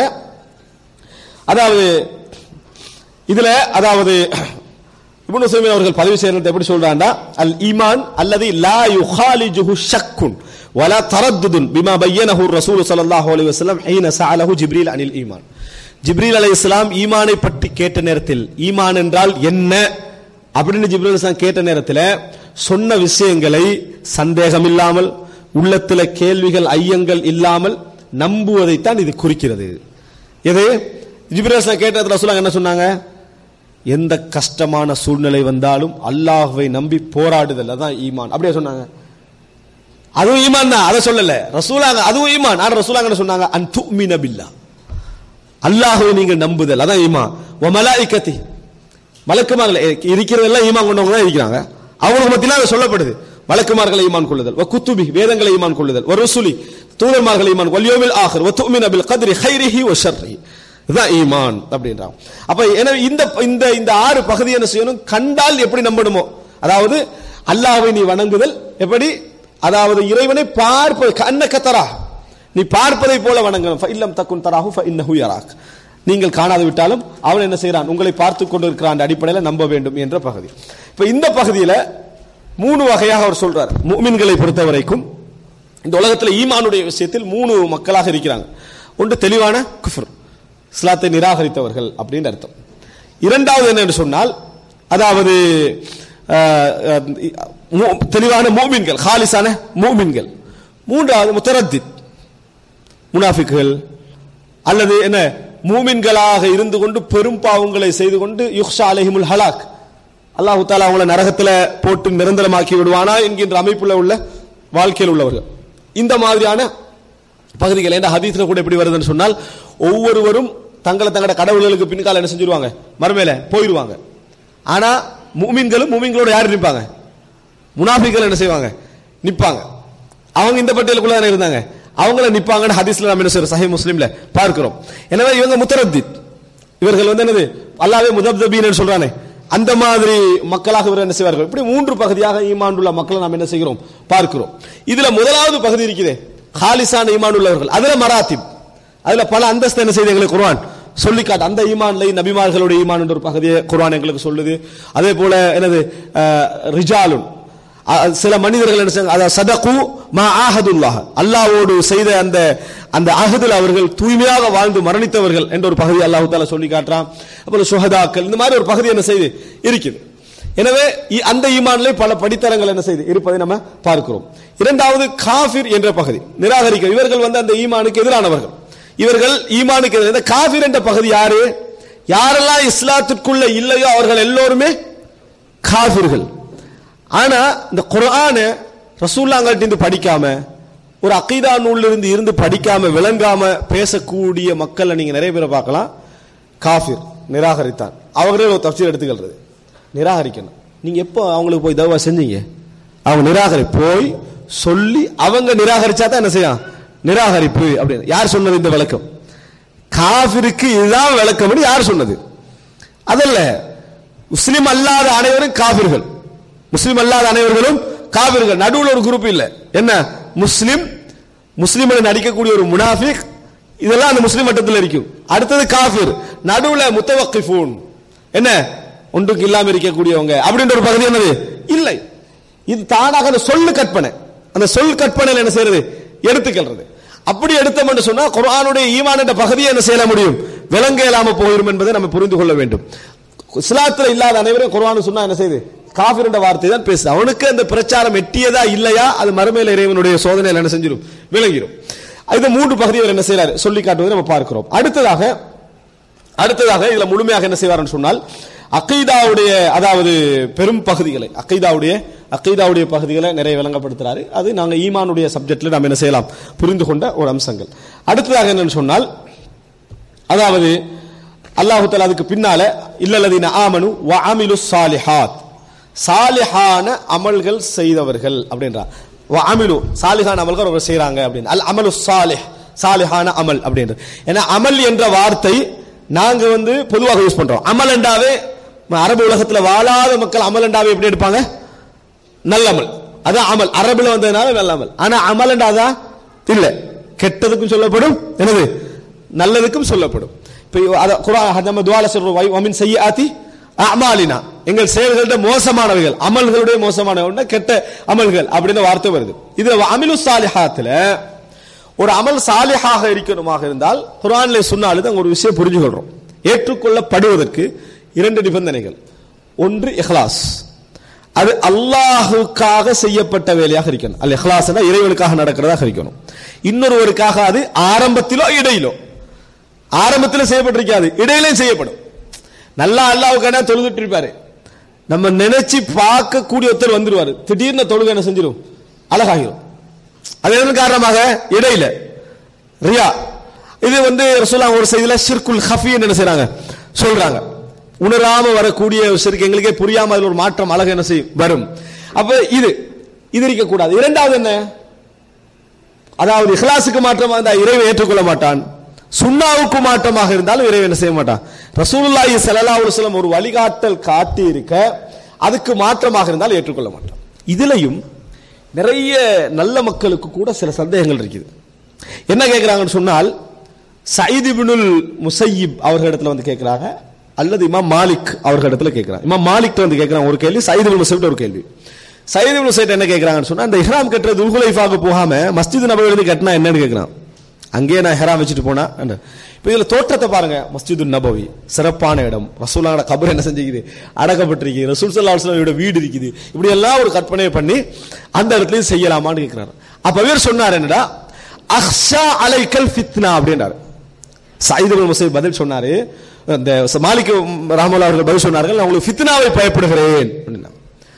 அதாவது இதுல அதாவது இப்னு உசைமின் அவர்கள் பதிவு செய்யறது எப்படி சொல்றாண்டா அல் ஈமான் அல்லது லா யுஹாலிஜுஹு ஷக்குன் வலா தரத்துதுன் பிமா பையனஹு ரசூல் ஸல்லல்லாஹு அலைஹி வஸல்லம் ஹீன சஅலஹு ஜிப்ரீல் அனில் ஈமான் ஜிப்ரீல் அலைஹிஸ்ஸலாம் ஈமானை பற்றி கேட்ட நேரத்தில் ஈமான் என்றால் என்ன அப்படின்னு ஜிப்ரீல் அலைஹிஸ்ஸலாம் கேட்ட நேரத்தில் சொன்ன விஷயங்களை சந்தேகம் இல்லாமல் உள்ளத்துல கேள்விகள் ஐயங்கள் இல்லாமல் நம்புவதைத்தான் இது குறிக்கிறது எது ஜிப்ரீல் அலைஹிஸ்ஸலாம் கேட்டதுல ரசூலுல்லாஹ் என்ன சொன்னாங்க எந்த கஷ்டமான சூழ்நிலை வந்தாலும் அல்லாஹ்வை நம்பி போராடுதல் அதான் ஈமான் அப்படியே சொன்னாங்க அதுவும் ஈமான் தான் அதை சொல்லல ரசூலாங்க அதுவும் ஈமான் ஆனா ரசூலாங்க என்ன சொன்னாங்க அன் துமின பில்லா அல்லாஹ்வை நீங்கள் நம்புதல் அதான் ஈமான் வ மலாயிக்கத்தி மலக்குமார்கள் இருக்கிறதெல்லாம் ஈமான் கொண்டவங்க தான் இருக்கிறாங்க அவங்களுக்கு மத்தியில அது சொல்லப்படுது மலக்குமார்களை ஈமான் கொள்ளுதல் வ குத்துபி வேதங்களை ஈமான் கொள்ளுதல் வ ருசுலி தூதர்மார்களை ஈமான் வல்யோமில் ஆஹர் வ துமின பில் கத்ரி ஹைரிஹி வ ஷர்ரிஹி இதுதான் ஈமான் அப்படின்றான் அப்ப எனவே இந்த இந்த இந்த ஆறு பகுதி என்ன செய்யணும் கண்டால் எப்படி நம்பணுமோ அதாவது அல்லாஹ்வை நீ வணங்குதல் எப்படி அதாவது இறைவனை பார்ப்பது கண்ணக்க தரா நீ பார்ப்பதை போல வணங்கணும் இல்லம் தக்குன் தராஹு இன்னஹு யராக் நீங்கள் காணாது விட்டாலும் அவன் என்ன செய்கிறான் உங்களை பார்த்து கொண்டிருக்கிறான் அடிப்படையில் நம்ப வேண்டும் என்ற பகுதி இப்ப இந்த பகுதியில மூணு வகையாக அவர் சொல்றார் முஃமின்களை பொறுத்த வரைக்கும் இந்த உலகத்தில் ஈமானுடைய விஷயத்தில் மூணு மக்களாக இருக்கிறாங்க ஒன்று தெளிவான குஃபர் இஸ்லாத்தை நிராகரித்தவர்கள் அப்படின்னு அர்த்தம் இரண்டாவது என்னன்னு சொன்னால் அதாவது அஹ், அஹ், மு- தெளிவான மூமின்கள் ஹாலிஸான மூமின்கள் மூன்றாவது முத்தரத்தித் முனாஃபிக்குகள் அல்லது என்ன மூமின்களாக இருந்து கொண்டு பெரும் பாவங்களை செய்து கொண்டு யுக்ஷா அலைஹிமுல் ஹலாக் அல்லாஹு தாலா அவங்கள நரகத்துல போட்டு நிரந்தரமாக்கி விடுவானா என்கின்ற அமைப்புல உள்ள வாழ்க்கையில் உள்ளவர்கள் இந்த மாதிரியான பகுதிகள் என்ற ஹதீஸ்ல கூட எப்படி வருதுன்னு சொன்னால் ஒவ்வொருவரும் தங்களை தங்களோட கடவுள்களுக்கு பின்கால என்ன செஞ்சிருவாங்க மறுமையில போயிடுவாங்க ஆனா மூமின்களும் மூமின்களோட யார் நிற்பாங்க முனாஃபிக்கள் என்ன செய்வாங்க நிப்பாங்க அவங்க இந்த பட்டியலுக்குள்ள தானே இருந்தாங்க அவங்கள நிப்பாங்கன்னு ஹதீஸ்ல நம்ம என்ன செய்யறோம் சஹி முஸ்லிம்ல பார்க்கிறோம் எனவே இவங்க முத்தரத்தித் இவர்கள் வந்து என்னது அல்லாவே முதப்தபீன்னு சொல்றானே அந்த மாதிரி மக்களாக இவர் என்ன செய்வார்கள் இப்படி மூன்று பகுதியாக ஈமான் உள்ள மக்களை நாம் என்ன செய்கிறோம் பார்க்கிறோம் இதுல முதலாவது பகுதி இருக்குதே ஹாலிசான ஈமான் உள்ளவர்கள் அதுல மராத்திப் அதுல பல அந்தஸ்து என்ன செய்து எங்களுக்கு குர்ஆன் சொல்லி காட்டு அந்த ஈமான்ல நபிமார்களுடைய ஈமான் என்ற ஒரு பகுதியை குர்ஆன் எங்களுக்கு சொல்லுது அதே போல என்னது அஹ், ரிஜாலுன் அஹ், சில மனிதர்கள் என்ன செய்றாங்க அதாவது சதகு மா ஆஹதுல்லாஹ் அல்லாஹ்வோடு செய்த அந்த அந்த அகதில் அவர்கள் தூய்மையாக வாழ்ந்து மரணித்தவர்கள் என்ற ஒரு பகுதி அல்லாஹ் தாலா சொல்லி காட்டுறான் அப்புறம் சுஹதாக்கள் இந்த மாதிரி ஒரு பகுதி என்ன செய்து இருக்குது எனவே இ- அந்த ஈமான்ல பல படித்தரங்கள் என்ன செய்து இருப்பதை நம்ம பார்க்கிறோம் இரண்டாவது காஃபிர் என்ற பகுதி நிராகரிக்க இவர்கள் வந்து அந்த ஈமானுக்கு எதிரானவர்கள் இவர்கள் ஈமானுக்கு எதிரான இந்த காஃபிர் என்ற பகுதி யாரு யாரெல்லாம் இஸ்லாத்திற்குள்ள இல்லையோ அவர்கள் எல்லோருமே காஃபிர்கள் ஆனா இந்த குர்ஆன ரசூல்லாங்கள்ட்ட இருந்து படிக்காம ஒரு அகீதா நூல்ல இருந்து இருந்து படிக்காம விளங்காம பேசக்கூடிய மக்களை நீங்க நிறைய பேரை பார்க்கலாம் காஃபிர் நிராகரித்தான் அவர்களே ஒரு தப்சீர் எடுத்துக்கிறது நிராகரிக்கணும் நீங்க எப்போ அவங்களுக்கு போய் தவா செஞ்சீங்க அவங்க நிராகரி போய் சொல்லி அவங்க நிராகரிச்சா தான் என்ன செய்யும் நிராகரிப்பு அப்படின்னு யார் சொன்னது இந்த விளக்கம் காஃபிருக்கு இதுதான் விளக்கம் யார் சொன்னது அதல்ல முஸ்லிம் அல்லாத அனைவரும் காபிர்கள் முஸ்லிம் அல்லாத அனைவர்களும் காபிர்கள் நடுவுல ஒரு குரூப் இல்ல என்ன முஸ்லிம் முஸ்லிம்களை நடிக்கக்கூடிய ஒரு முனாஃபிக் இதெல்லாம் அந்த முஸ்லிம் மட்டத்தில் இருக்கும் அடுத்தது காஃபிர் நடுவுல முத்தவக்கிஃபூன் என்ன ஒன்றுக்கு இல்லாம இருக்கக்கூடியவங்க அப்படின்ற ஒரு பகுதி என்னது இல்லை இது தானாக அந்த சொல்லு கற்பனை அந்த சொல் கற்பனையில் என்ன செய்யறது எடுத்துக்கிறது அப்படி எடுத்தோம் என்று சொன்னா குர்ஆனுடைய ஈமான் என்ற பகுதியை என்ன செய்ய முடியும் விளங்க இல்லாம போயிடும் என்பதை நம்ம புரிந்து கொள்ள வேண்டும் இஸ்லாத்துல இல்லாத அனைவரும் குர்ஆன் சொன்னா என்ன செய்யுது காஃபிர் என்ற வார்த்தை தான் பேசுது அவனுக்கு அந்த பிரச்சாரம் எட்டியதா இல்லையா அது மறுமையில இறைவனுடைய சோதனையில் என்ன செஞ்சிடும் விளங்கிடும் இது மூன்று பகுதியை அவர் என்ன செய்யறாரு சொல்லி காட்டுவதை நம்ம பார்க்கிறோம் அடுத்ததாக அடுத்ததாக இதுல முழுமையாக என்ன செய்வார்னு சொன்னால் அக்கீதாவுடைய அதாவது பெரும் பகுதிகளை அக்கீதாவுடைய அக்கீதாவுடைய பகுதிகளை நிறைய விளங்கப்படுத்துறாரு அது நாங்க ஈமானுடைய சப்ஜெக்ட்ல நாம் என்ன செய்யலாம் புரிந்து கொண்ட ஒரு அம்சங்கள் அடுத்ததாக என்னன்னு சொன்னால் அதாவது அல்லாஹு தஆலா அதுக்கு பின்னால இல்லல்லதீன ஆமனு வ அமிலு சாலிஹாத் சாலிஹான அமல்கள் செய்தவர்கள் அப்படின்றார் வ அமிலு சாலிஹான அமல்கள் அவர் செய்றாங்க அப்படின்னு அல் அமலு சாலிஹ் சாலிஹான அமல் அப்படின்ற ஏன்னா அமல் என்ற வார்த்தை நாங்க வந்து பொதுவாக யூஸ் பண்றோம் அமல் என்றாவே அரபு உலகத்துல வாழாத மக்கள் அமல் என்றாவே எப்படி எடுப்பாங்க நல்ல அமல் அதான் அமல் அரபுல வந்ததுனால நல்ல அமல் ஆனா அமல் என்றாதான் இல்ல கெட்டதுக்கும் சொல்லப்படும் என்னது நல்லதுக்கும் சொல்லப்படும் இப்போ அத குர்ஆன் நம்ம துவால சொல்றோம் வை வமின் செய்யாத்தி அமாலினா எங்கள் செயல்களோட மோசமானவைகள் அமல்களுடைய மோசமானவை கெட்ட அமல்கள் அப்படின்னு வார்த்தை வருது இதுல அமிலு சாலிஹாத்துல ஒரு அமல் சாலிஹாக இருக்கணுமாக இருந்தால் குர்ஆன்ல சொன்னாலும் தான் ஒரு விஷயம் புரிஞ்சுக்கொள்றோம் ஏற்றுக்கொள்ளப்படுவதற்கு இரண்டு நிபந்தனைகள் ஒன்று இஹ்லாஸ் அது அல்லாஹுக்காக செய்யப்பட்ட வேலையாக இருக்கணும் அல் இஹ்லாஸ்னா இறைவனுக்காக நடக்கிறதாக இருக்கணும் இன்னொருவருக்காக அது ஆரம்பத்திலோ இடையிலோ ஆரம்பத்தில் செய்யப்பட்டிருக்காது இடையிலையும் செய்யப்படும் நல்லா அல்லாவுக்கான தொழுதுட்டு இருப்பாரு நம்ம நினைச்சு பார்க்கக்கூடிய ஒருத்தர் வந்துருவாரு திடீர்னு தொழுகை என்ன செஞ்சிடும் அழகாகிரும் அது எதன் காரணமாக இடையில ரியா இது வந்து ரசூலுல்லாஹ் ஒரு செய்தியில ஷிர்குல் ஹஃபி என்ன செய்றாங்க சொல்றாங்க உணராம வரக்கூடிய ஒரு ஷிர்க் எங்களுக்கே புரியாம அதுல ஒரு மாற்றம் அழகு என்ன செய்யும் வரும் அப்ப இது இது இருக்க கூடாது இரண்டாவது என்ன அதாவது இஹ்லாஸுக்கு மாற்றமாக இருந்தால் இறைவன் ஏற்றுக்கொள்ள மாட்டான் சுண்ணாவுக்கு மாற்றமாக இருந்தாலும் இறைவன் என்ன செய்ய மாட்டான் ரசூலுல்லாஹி ஸல்லல்லாஹு அலைஹி வஸல்லம் ஒரு வழிகாட்டல் காட்டி இருக்க அதுக்கு மாற்றமாக இருந்தால் ஏற்றுக்கொள்ள மாட்டான் இதுலயும் நிறைய நல்ல மக்களுக்கு கூட சில சந்தேகங்கள் இருக்குது என்ன கேட்கிறாங்கன்னு சொன்னால் சயீத் இப்னுல் முசையிப் அவர்களிடத்துல வந்து கேட்கிறாங்க அல்லது இமாம் மாலிக் அவர்களிடத்துல கேட்கிறாங்க இமாம் மாலிக் வந்து கேட்கிறாங்க ஒரு கேள்வி சயீத் இப்னு முசைப் ஒரு கேள்வி சயீத் இப்னு முசைப் என்ன கேட்கிறாங்கன்னு சொன்னா அந்த இஹ்ராம் கட்டுறது உல்குலைஃபாக போகாம மஸ்ஜித் நபவி கட்டினா என்னன்னு கேட்கிறான் அங்கேயே நான் ஹெராம் வச்சுட்டு போனா என்ன? இப்ப இதுல தோற்றத்தை பாருங்க மஸ்ஜிது நபவி சிறப்பான இடம் ரசூலான கபர் என்ன செஞ்சுக்குது அடக்கப்பட்டிருக்கு ரசூல் சல்லா அலுவலோட வீடு இருக்குது இப்படி எல்லாம் ஒரு கற்பனையை பண்ணி அந்த இடத்துலயும் செய்யலாமான்னு கேட்கிறாரு அப்ப இவர் சொன்னார் என்னடா அஹ்ஷா அலைக்கல் ஃபித்னா அப்படின்றாரு சயீத் இப்னு முசைப் பதில் சொன்னாரு இந்த மாலிக் ராமலா அவர்கள் பதில் சொன்னார்கள் நான் உங்களுக்கு ஃபித்னாவை பயப்படுகிறேன் அப்படின்னா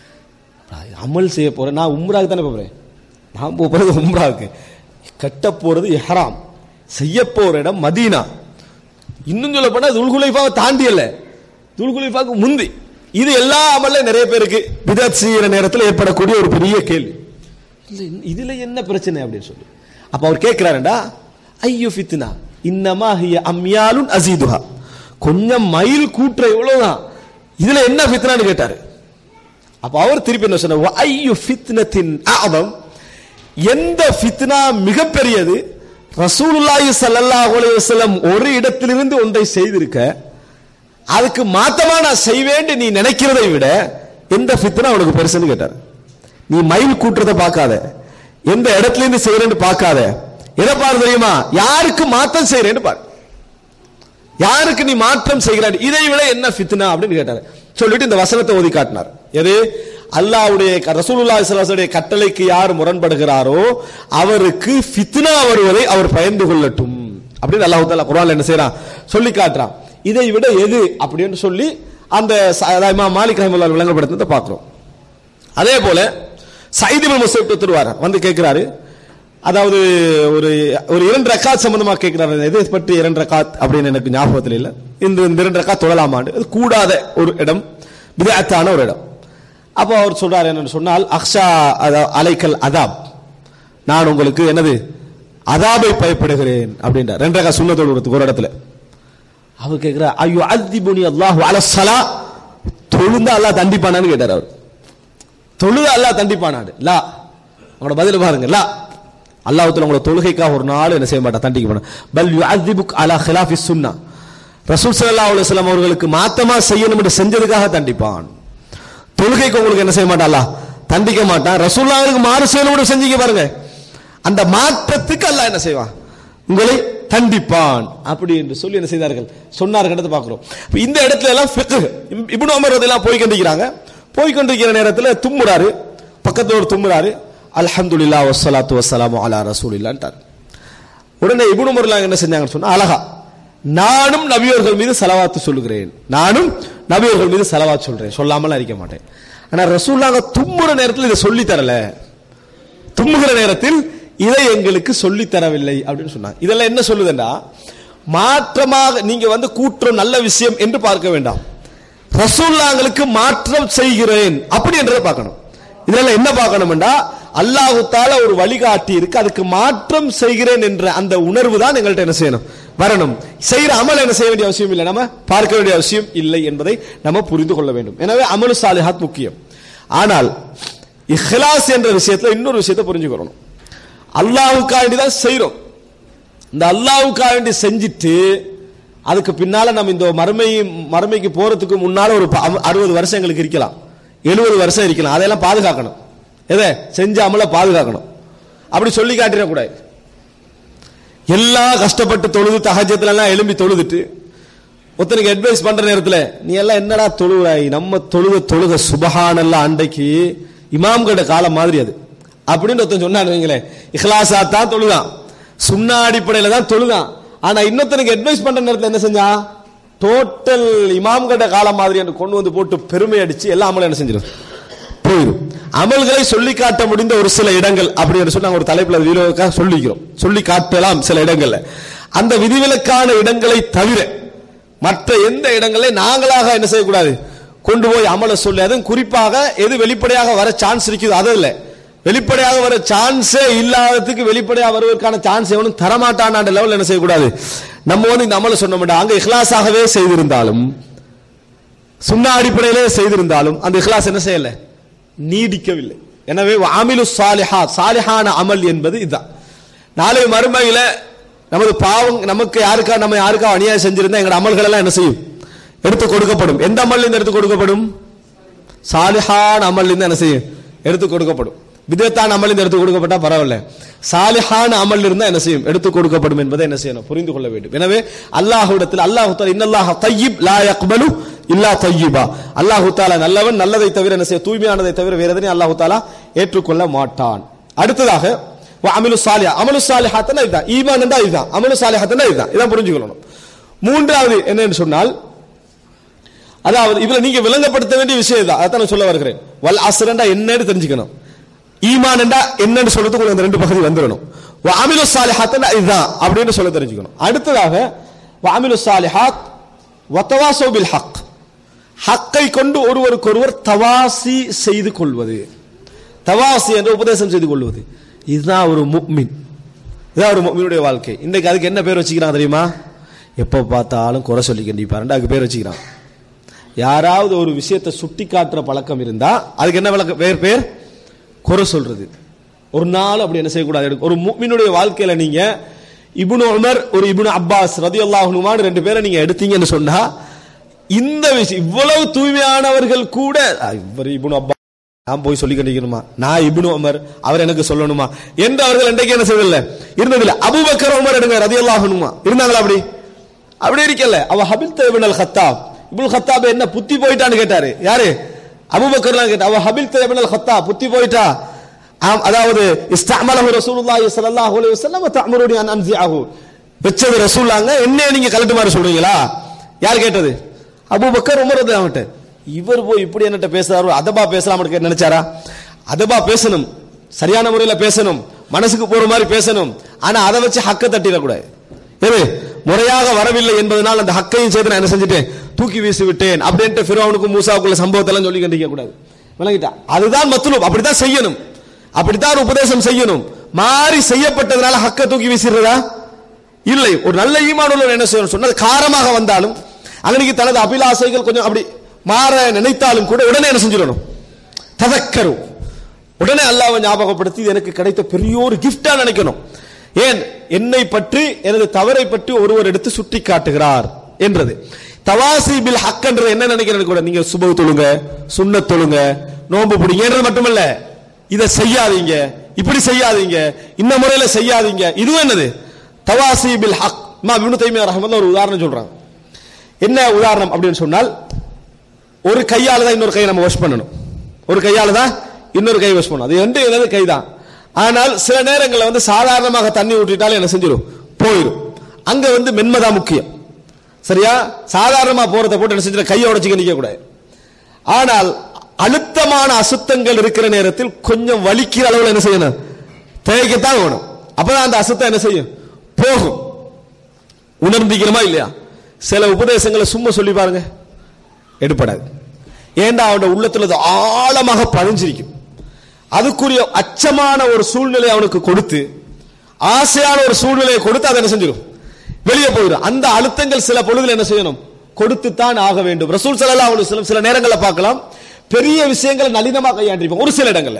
அமல் செய்ய போறேன் நான் உம்ராவுக்கு தானே போறேன் நான் போக போறது உம்ராவுக்கு கட்ட போறது இஹ்ராம் செய்ய போற இடம் மதீனா இன்னும் சொல்ல போனா துல்குலைஃபாவை தாண்டி அல்ல துல்குலைஃபாவுக்கு முந்தி இது எல்லா அமல்ல நிறைய பேருக்கு பிதத் செய்யற நேரத்தில் ஏற்படக்கூடிய ஒரு பெரிய கேள்வி இல்ல இன்ன- இதுல என்ன பிரச்சனை அப்படின்னு சொல்லி அப்ப அவர் கேட்கிறாருடா ஐயோ ஃபித்னா இன்னமா ஹிய அம்யாலுன் அசீதுஹா கொஞ்சம் மைல் கூட்டுற இவ்வளவுதான் இதுல என்ன ஃபித்னான்னு கேட்டாரு அப்ப அவர் திருப்பி என்ன சொன்னார் ஐயோ ஃபித்னத்தின் ஆதம் எந்த ஃபித்னா மிகப்பெரியது ரசூலுல்லாஹி ஸல்லல்லாஹு அலைஹி வஸல்லம் ஒரு இடத்திலிருந்து ஒன்றை செய்திருக்க அதுக்கு மாத்தமா நான் செய்வேன்னு நீ நினைக்கிறதை விட எந்த ஃபித்னா உனக்கு பெருசுன்னு கேட்டார் நீ மைல் கூட்டுறதை பார்க்காத எந்த இடத்துல இருந்து செய்யறேன்னு பார்க்காத எதை பாரு தெரியுமா யாருக்கு மாத்தம் செய்யறேன்னு பாரு யாருக்கு நீ மாற்றம் செய்கிறாய் இதை விட என்ன ஃபித்னா அப்படின்னு கேட்டாரு சொல்லிட்டு இந்த வசனத்தை ஓதி காட்டினார் எது அல்லாஹ்வுடைய ரசூலுல்லாஹி ஸல்லல்லாஹு அலைஹி வஸல்லம் கட்டளைக்கு யார் முரண்படுகிறாரோ அவருக்கு ஃபித்னா வருவதை அவர் பயந்து கொள்ளட்டும் அப்படின்னு அல்லாஹ் தஆலா குர்ஆன்ல என்ன செய்றான் சொல்லி காட்டுறான் இதை விட எது அப்படின்னு சொல்லி அந்த ச- அதாவது இமாம் மாலிக் ரஹிமஹுல்லாஹ் விளங்கப்படுத்துறதை பார்க்கிறோம் அதே போல சைது இப்னு முசைப் ஒருத்தர் வந்து கேட்கிறாரு அதாவது ஒரு ஒரு இரண்டு ரக்காத் சம்பந்தமா கேட்கிறாரு எதை பற்றி இரண்டு ரக்காத் அப்படின்னு எனக்கு ஞாபகத்தில் இல்லை இந்த இந்த இரண்டு ரக்காத் தொழலாமாண்டு அது கூடாத ஒரு இடம் விதத்தான ஒரு இடம் அப்போ அவர் சொல்றாரு என்னன்னு சொன்னால் அக்ஷா அதா- அலைக்கல் அதாப் நான் உங்களுக்கு என்னது அதாபை பயப்படுகிறேன் அப்படின்றார் ரெண்டு ரகா சுண்ணத்தோடு ஒரு ஒரு இடத்துல அவர் கேட்கிற ஐயோ அல்திபுனி அல்லாஹு அலசலா தொழுந்தா அல்லாஹ் தண்டிப்பானான்னு கேட்டார் அவர் தொழுத அல்லாஹ் தண்டிப்பானாடு லா உங்களோட பதில் பாருங்க லா அல்லாஹ்வுத்துல உங்களோட தொழுகைக்காக ஒரு நாள் என்ன செய்ய மாட்டான் தண்டிக்க மாட்டான் பல் யுஅذிபுக் அலா ஹிலாஃபி சுன்னா ரசூல் ஸல்லல்லாஹு அலைஹி வஸல்லம் அவர்களுக்கு மாத்தமா செய்யணும் என்று செஞ்சதுக்காக தண்டிப்பான் தொழுகைக்கு உங்களுக்கு என்ன செய்ய மாட்டான் அல்லாஹ் தண்டிக்க மாட்டான் ரசூலுல்லாஹ்வுக்கு மாறு செய்யணும் என்று செஞ்சீங்க பாருங்க அந்த மாற்றத்துக்கு அல்லாஹ் என்ன செய்வான் உங்களை தண்டிப்பான் அப்படி என்று சொல்லி என்ன செய்தார்கள் சொன்னார்கள் எடுத்து பார்க்கிறோம் இப்ப இந்த இடத்துல எல்லாம் ஃபிக்ஹ் இப்னு உமர் ரலியல்லாஹு போய் கொண்டிருக்கிறாங்க போய் கொண்டிருக்கிற நேரத்தில் தும்முறாரு பக்கத்துல ஒரு தும்முறாரு அல்ஹம்துலில்லாஹ் வஸ்ஸலாத்து வஸ்ஸலாமு அலா ரசூலில்லான்ட்டார் உடனே இப்னு உமர்லாம் என்ன செஞ்சாங்கன்னு சொன்னா அழகா நானும் நபியர்கள் மீது செலவாத்து சொல்லுகிறேன் நானும் நபியர்கள் மீது செலவாத்து சொல்றேன் சொல்லாமல் அறிக்க மாட்டேன் ஆனா ரசூல்லாங்க தும்முற நேரத்தில் இதை சொல்லி தரல தும்முகிற நேரத்தில் இதை எங்களுக்கு சொல்லி தரவில்லை அப்படின்னு சொன்னாங்க இதெல்லாம் என்ன சொல்லுதுண்டா மாற்றமாக நீங்க வந்து கூற்றம் நல்ல விஷயம் என்று பார்க்க வேண்டாம் ரசூல்லாங்களுக்கு மாற்றம் செய்கிறேன் அப்படி என்றதை பார்க்கணும் இதெல்லாம் என்ன பார்க்கணும்டா அல்லாஹு தால ஒரு வழிகாட்டி இருக்கு அதுக்கு மாற்றம் செய்கிறேன் என்ற அந்த உணர்வு தான் எங்கள்கிட்ட என்ன செய்யணும் வரணும் செய்யற அமல் என்ன செய்ய வேண்டிய அவசியம் இல்லை நம்ம பார்க்க வேண்டிய அவசியம் இல்லை என்பதை நம்ம புரிந்து கொள்ள வேண்டும் எனவே அமலு சாலிஹாத் முக்கியம் ஆனால் இஹ்லாஸ் என்ற விஷயத்துல இன்னொரு விஷயத்தை புரிஞ்சுக்கணும் அல்லாஹ்வுக்காண்டி தான் செய்றோம் இந்த அல்லாஹ்வுக்காக வேண்டி செஞ்சுட்டு அதுக்கு பின்னால நம்ம இந்த மறுமை மறுமைக்கு போறதுக்கு முன்னால ஒரு அறுபது வருஷம் எங்களுக்கு இருக்கலாம் எழுபது வருஷம் இருக்கலாம் அதெல்லாம் பாதுகாக்கணும் எதை செஞ்ச அமல பாதுகாக்கணும் அப்படி சொல்லி காட்டிடக்கூடாது எல்லாம் கஷ்டப்பட்டு தொழுது தகஜத்துல எல்லாம் எழும்பி தொழுதுட்டு ஒருத்தனுக்கு அட்வைஸ் பண்ற நேரத்துல நீ எல்லாம் என்னடா தொழுகிறாய் நம்ம தொழுக தொழுக சுபஹானல்லா அன்றைக்கு இமாம்களோட காலம் மாதிரி அது அப்படின்னு ஒருத்தன் சொன்னான்னு வைங்களேன் இஹ்லாசா தான் தொழுதான் சுண்ணா அடிப்படையில தான் தொழுதான் ஆனா இன்னொருத்தனுக்கு அட்வைஸ் பண்ற நேரத்துல என்ன செஞ்சான் டோட்டல் இமாம்களோட காலம் மாதிரி என்று கொண்டு வந்து போட்டு பெருமை அடிச்சு எல்லா அமலும் என்ன செஞ்சிடும் போயிடும் அமல்களை சொல்லி காட்ட முடிந்த ஒரு சில இடங்கள் அப்படி என்று சொல்லி நாங்க ஒரு தலைப்புல வீடியோக்காக சொல்லிக்கிறோம் சொல்லி காட்டலாம் சில இடங்கள்ல அந்த விதிவிலக்கான இடங்களை தவிர மற்ற எந்த இடங்களை நாங்களாக என்ன செய்யக்கூடாது கொண்டு போய் அமல சொல்லி அதுவும் குறிப்பாக எது வெளிப்படையாக வர சான்ஸ் இருக்குது அது இல்ல வெளிப்படையாக வர சான்ஸே இல்லாததுக்கு வெளிப்படையாக வருவதற்கான சான்ஸ் எவனும் தரமாட்டான் லெவல் என்ன செய்யக்கூடாது நம்ம வந்து இந்த அமல சொன்ன மாட்டோம் அங்க இஹ்லாஸாகவே செய்திருந்தாலும் சுண்ணா அடிப்படையிலே செய்திருந்தாலும் அந்த இஹ்லாஸ் என்ன செய்யல நீடிக்கவில்லை எனவே அமிலு சாலிஹா சாலிஹான அமல் என்பது இதுதான் நாளை மறுமையில நமது பாவம் நமக்கு யாருக்கா நம்ம யாருக்கா அநியாயம் செஞ்சிருந்தா எங்க அமல்கள் எல்லாம் என்ன செய்யும் எடுத்து கொடுக்கப்படும் எந்த அமல் இருந்து எடுத்து கொடுக்கப்படும் சாலிஹான் அமல் இருந்து என்ன செய்யும் எடுத்து கொடுக்கப்படும் விதத்தான் அமல் இருந்து எடுத்து கொடுக்கப்பட்டா பரவாயில்ல சாலிஹான் அமல் இருந்தா என்ன செய்யும் எடுத்து கொடுக்கப்படும் என்பதை என்ன செய்யணும் புரிந்து கொள்ள வேண்டும் எனவே அல்லாஹ்விடத்தில் அல்லாஹு தாலா இன்னல்லாஹ தய்யிப் லா யக்பலு இல்லா தய்யிபா அல்லாஹு தாலா நல்லவன் நல்லதை தவிர என்ன செய்ய தூய்மையானதை தவிர வேற எதனையும் அல்லாஹு தாலா ஏற்றுக்கொள்ள மாட்டான் அடுத்ததாக அமலு சாலியா அமலு சாலிஹாத்தனா இதுதான் ஈமான் என்றா இதுதான் அமலு சாலிஹாத்தனா இதுதான் இதான் புரிஞ்சுக்கணும் மூன்றாவது என்னன்னு சொன்னால் அதாவது இதுல நீங்க விளங்கப்படுத்த வேண்டிய விஷயம் தான் அதான் நான் சொல்ல வருகிறேன் வல் அஸ்ரண்டா என்னன்னு தெரிஞ்சுக்கணும் ஈமான் என்றா என்னன்னு சொல்றதுக்கு அந்த ரெண்டு பகுதி வந்துடணும் அமிலு சாலிஹாத்தா இதுதான் அப்படின்னு சொல்ல தெரிஞ்சுக்கணும் அடுத்ததாக அமிலு சாலிஹாத் வத்தவாசோ பில் ஹக் ஹக்கை கொண்டு ஒருவருக்கொருவர் தவாசி செய்து கொள்வது தவாசி என்று உபதேசம் செய்து கொள்வது இதுதான் ஒரு முக்மின் இதுதான் ஒரு முக்மினுடைய வாழ்க்கை இன்றைக்கு அதுக்கு என்ன பேர் வச்சுக்கிறான் தெரியுமா எப்போ பார்த்தாலும் குறை சொல்லி கண்டிப்பாரு அதுக்கு பேர் வச்சுக்கிறான் யாராவது ஒரு விஷயத்தை சுட்டி காட்டுற பழக்கம் இருந்தா அதுக்கு என்ன விளக்கம் பேர் பேர் குறை சொல்றது ஒரு நாள் அப்படி என்ன செய்யக்கூடாது ஒரு முக்மினுடைய வாழ்க்கையில நீங்க இப்னு உமர் ஒரு இப்னு அப்பாஸ் ரதி அல்லாஹுமான் ரெண்டு பேரை நீங்க எடுத்தீங்கன்னு சொன்னா இந்த விஷயம் இவ்வளவு தூய்மையானவர்கள் கூட அஹ், இவர் இப்னு அப்பா நான் போய் சொல்லி கண்டிக்கணுமா நான் இப்னு உமர் அவர் எனக்கு சொல்லணுமா என்று அவர்கள் இன்றைக்கு என்ன செய்வதில்லை இருந்ததில்லை அபூபக்கர் உமர் எடுங்க ரதி அல்லாஹனுமா இருந்தாங்களா அப்படி அப்படி இருக்கல அவ ஹபில் தேவனல் ஹத்தாப் இபுல் ஹத்தாப் என்ன புத்தி போயிட்டான்னு கேட்டாரு யாரு அபூபக்கர்லாம் கேட்டா அவ ஹபில் தேவனல் ஹத்தா புத்தி போயிட்டா ஆம், அதாவது இஸ்தஅமலஹு ரசூலுல்லாஹி ஸல்லல்லாஹு அலைஹி வஸல்லம் தஅமுருனி அன் அன்சிஅஹு வெச்சது ரசூலாங்க என்ன நீங்க கலட்டுமாறு சொல்றீங்களா யார் கேட்டது அபூபக்கர் உமர் அவன்கிட்ட இவர் போய் இப்படி என்னட்ட பேசுறாரு அதபா பேசலாம் நினைச்சாரா அதபா பேசணும் சரியான முறையில் பேசணும் மனசுக்கு போற மாதிரி பேசணும் ஆனா அதை வச்சு ஹக்க தட்டிடக்கூடாது எது முறையாக வரவில்லை என்பதனால் அந்த ஹக்கையும் சேர்த்து நான் என்ன செஞ்சுட்டேன் தூக்கி வீசி விட்டேன் அப்படின்ட்டு ஃபிரௌனுக்கும் மூசாவுக்குள்ள சம்பவத்தை எல்லாம் சொல்லி கண்டிக்க கூடாது விளங்கிட்டா அதுதான் மத்துலூப் அப்படித்தான் செய்யணும் அப்படித்தான் உபதேசம் செய்யணும் மாறி செய்யப்பட்டதுனால ஹக்க தூக்கி வீசிடுறதா இல்லை ஒரு நல்ல ஈமான் உள்ளவர் என்ன செய்யணும் சொன்னது காரமாக வந்தாலும் அன்னைக்கு தனது அபிலாசைகள் கொஞ்சம் அப்படி மாற நினைத்தாலும் கூட உடனே என்ன செஞ்சிடணும் ததக்கரு உடனே அல்லாஹ்வை ஞாபகப்படுத்தி இது எனக்கு கிடைத்த பெரிய ஒரு கிஃப்டா நினைக்கணும் ஏன் என்னை பற்றி எனது தவறை பற்றி ஒருவர் எடுத்து சுட்டி காட்டுகிறார் என்றது தவாசி பில் ஹக் என்றது என்ன நினைக்கிறேன் கூட நீங்க சுப தொழுங்க சுண்ணத் தொழுங்க நோன்பு பிடிங்கன்றது மட்டுமல்ல இதை செய்யாதீங்க இப்படி செய்யாதீங்க இந்த முறையில செய்யாதீங்க இதுவும் என்னது தவாசி பில் ஹக் மா இப்னு தைமியா ரஹ்மத்துல்லாஹி ஒரு உதாரணம் சொல்றாங்க என்ன உதாரணம் அப்படின்னு சொன்னால் ஒரு கையால தான் இன்னொரு கையை நம்ம வாஷ் பண்ணணும் ஒரு கையால தான் இன்னொரு கை வாஷ் பண்ணணும் அது ரெண்டு எனது கை தான் ஆனால் சில நேரங்களில் வந்து சாதாரணமாக தண்ணி ஊற்றிட்டாலும் என்ன செஞ்சிடும் போயிடும் அங்க வந்து மென்மதா முக்கியம் சரியா சாதாரணமா போறதை போட்டு என்ன செஞ்சிடும் கையை உடச்சிக்க நிக்க கூடாது ஆனால் அழுத்தமான அசுத்தங்கள் இருக்கிற நேரத்தில் கொஞ்சம் வலிக்கிற அளவில் என்ன செய்யணும் தேய்க்கத்தான் வேணும் அப்பதான் அந்த அசுத்தம் என்ன செய்யும் போகும் உணர்ந்திக்கிறோமா இல்லையா சில உபதேசங்களை சும்மா சொல்லி பாருங்க எடுப்படாது ஏண்டா அவனோட உள்ளத்துல அது ஆழமாக பதிஞ்சிருக்கும் அதுக்குரிய அச்சமான ஒரு சூழ்நிலை அவனுக்கு கொடுத்து ஆசையான ஒரு சூழ்நிலையை கொடுத்து அதை என்ன செஞ்சிடும் வெளியே போயிடும் அந்த அழுத்தங்கள் சில பொழுதுல என்ன செய்யணும் கொடுத்துத்தான் ஆக வேண்டும் ரசூல் ஸல்லல்லாஹு அலைஹி வஸல்லம் சில நேரங்களில் பார்க்கலாம் பெரிய விஷயங்களை நளினமாக கையாண்டிருப்பாங்க ஒரு சில இடங்கள்ல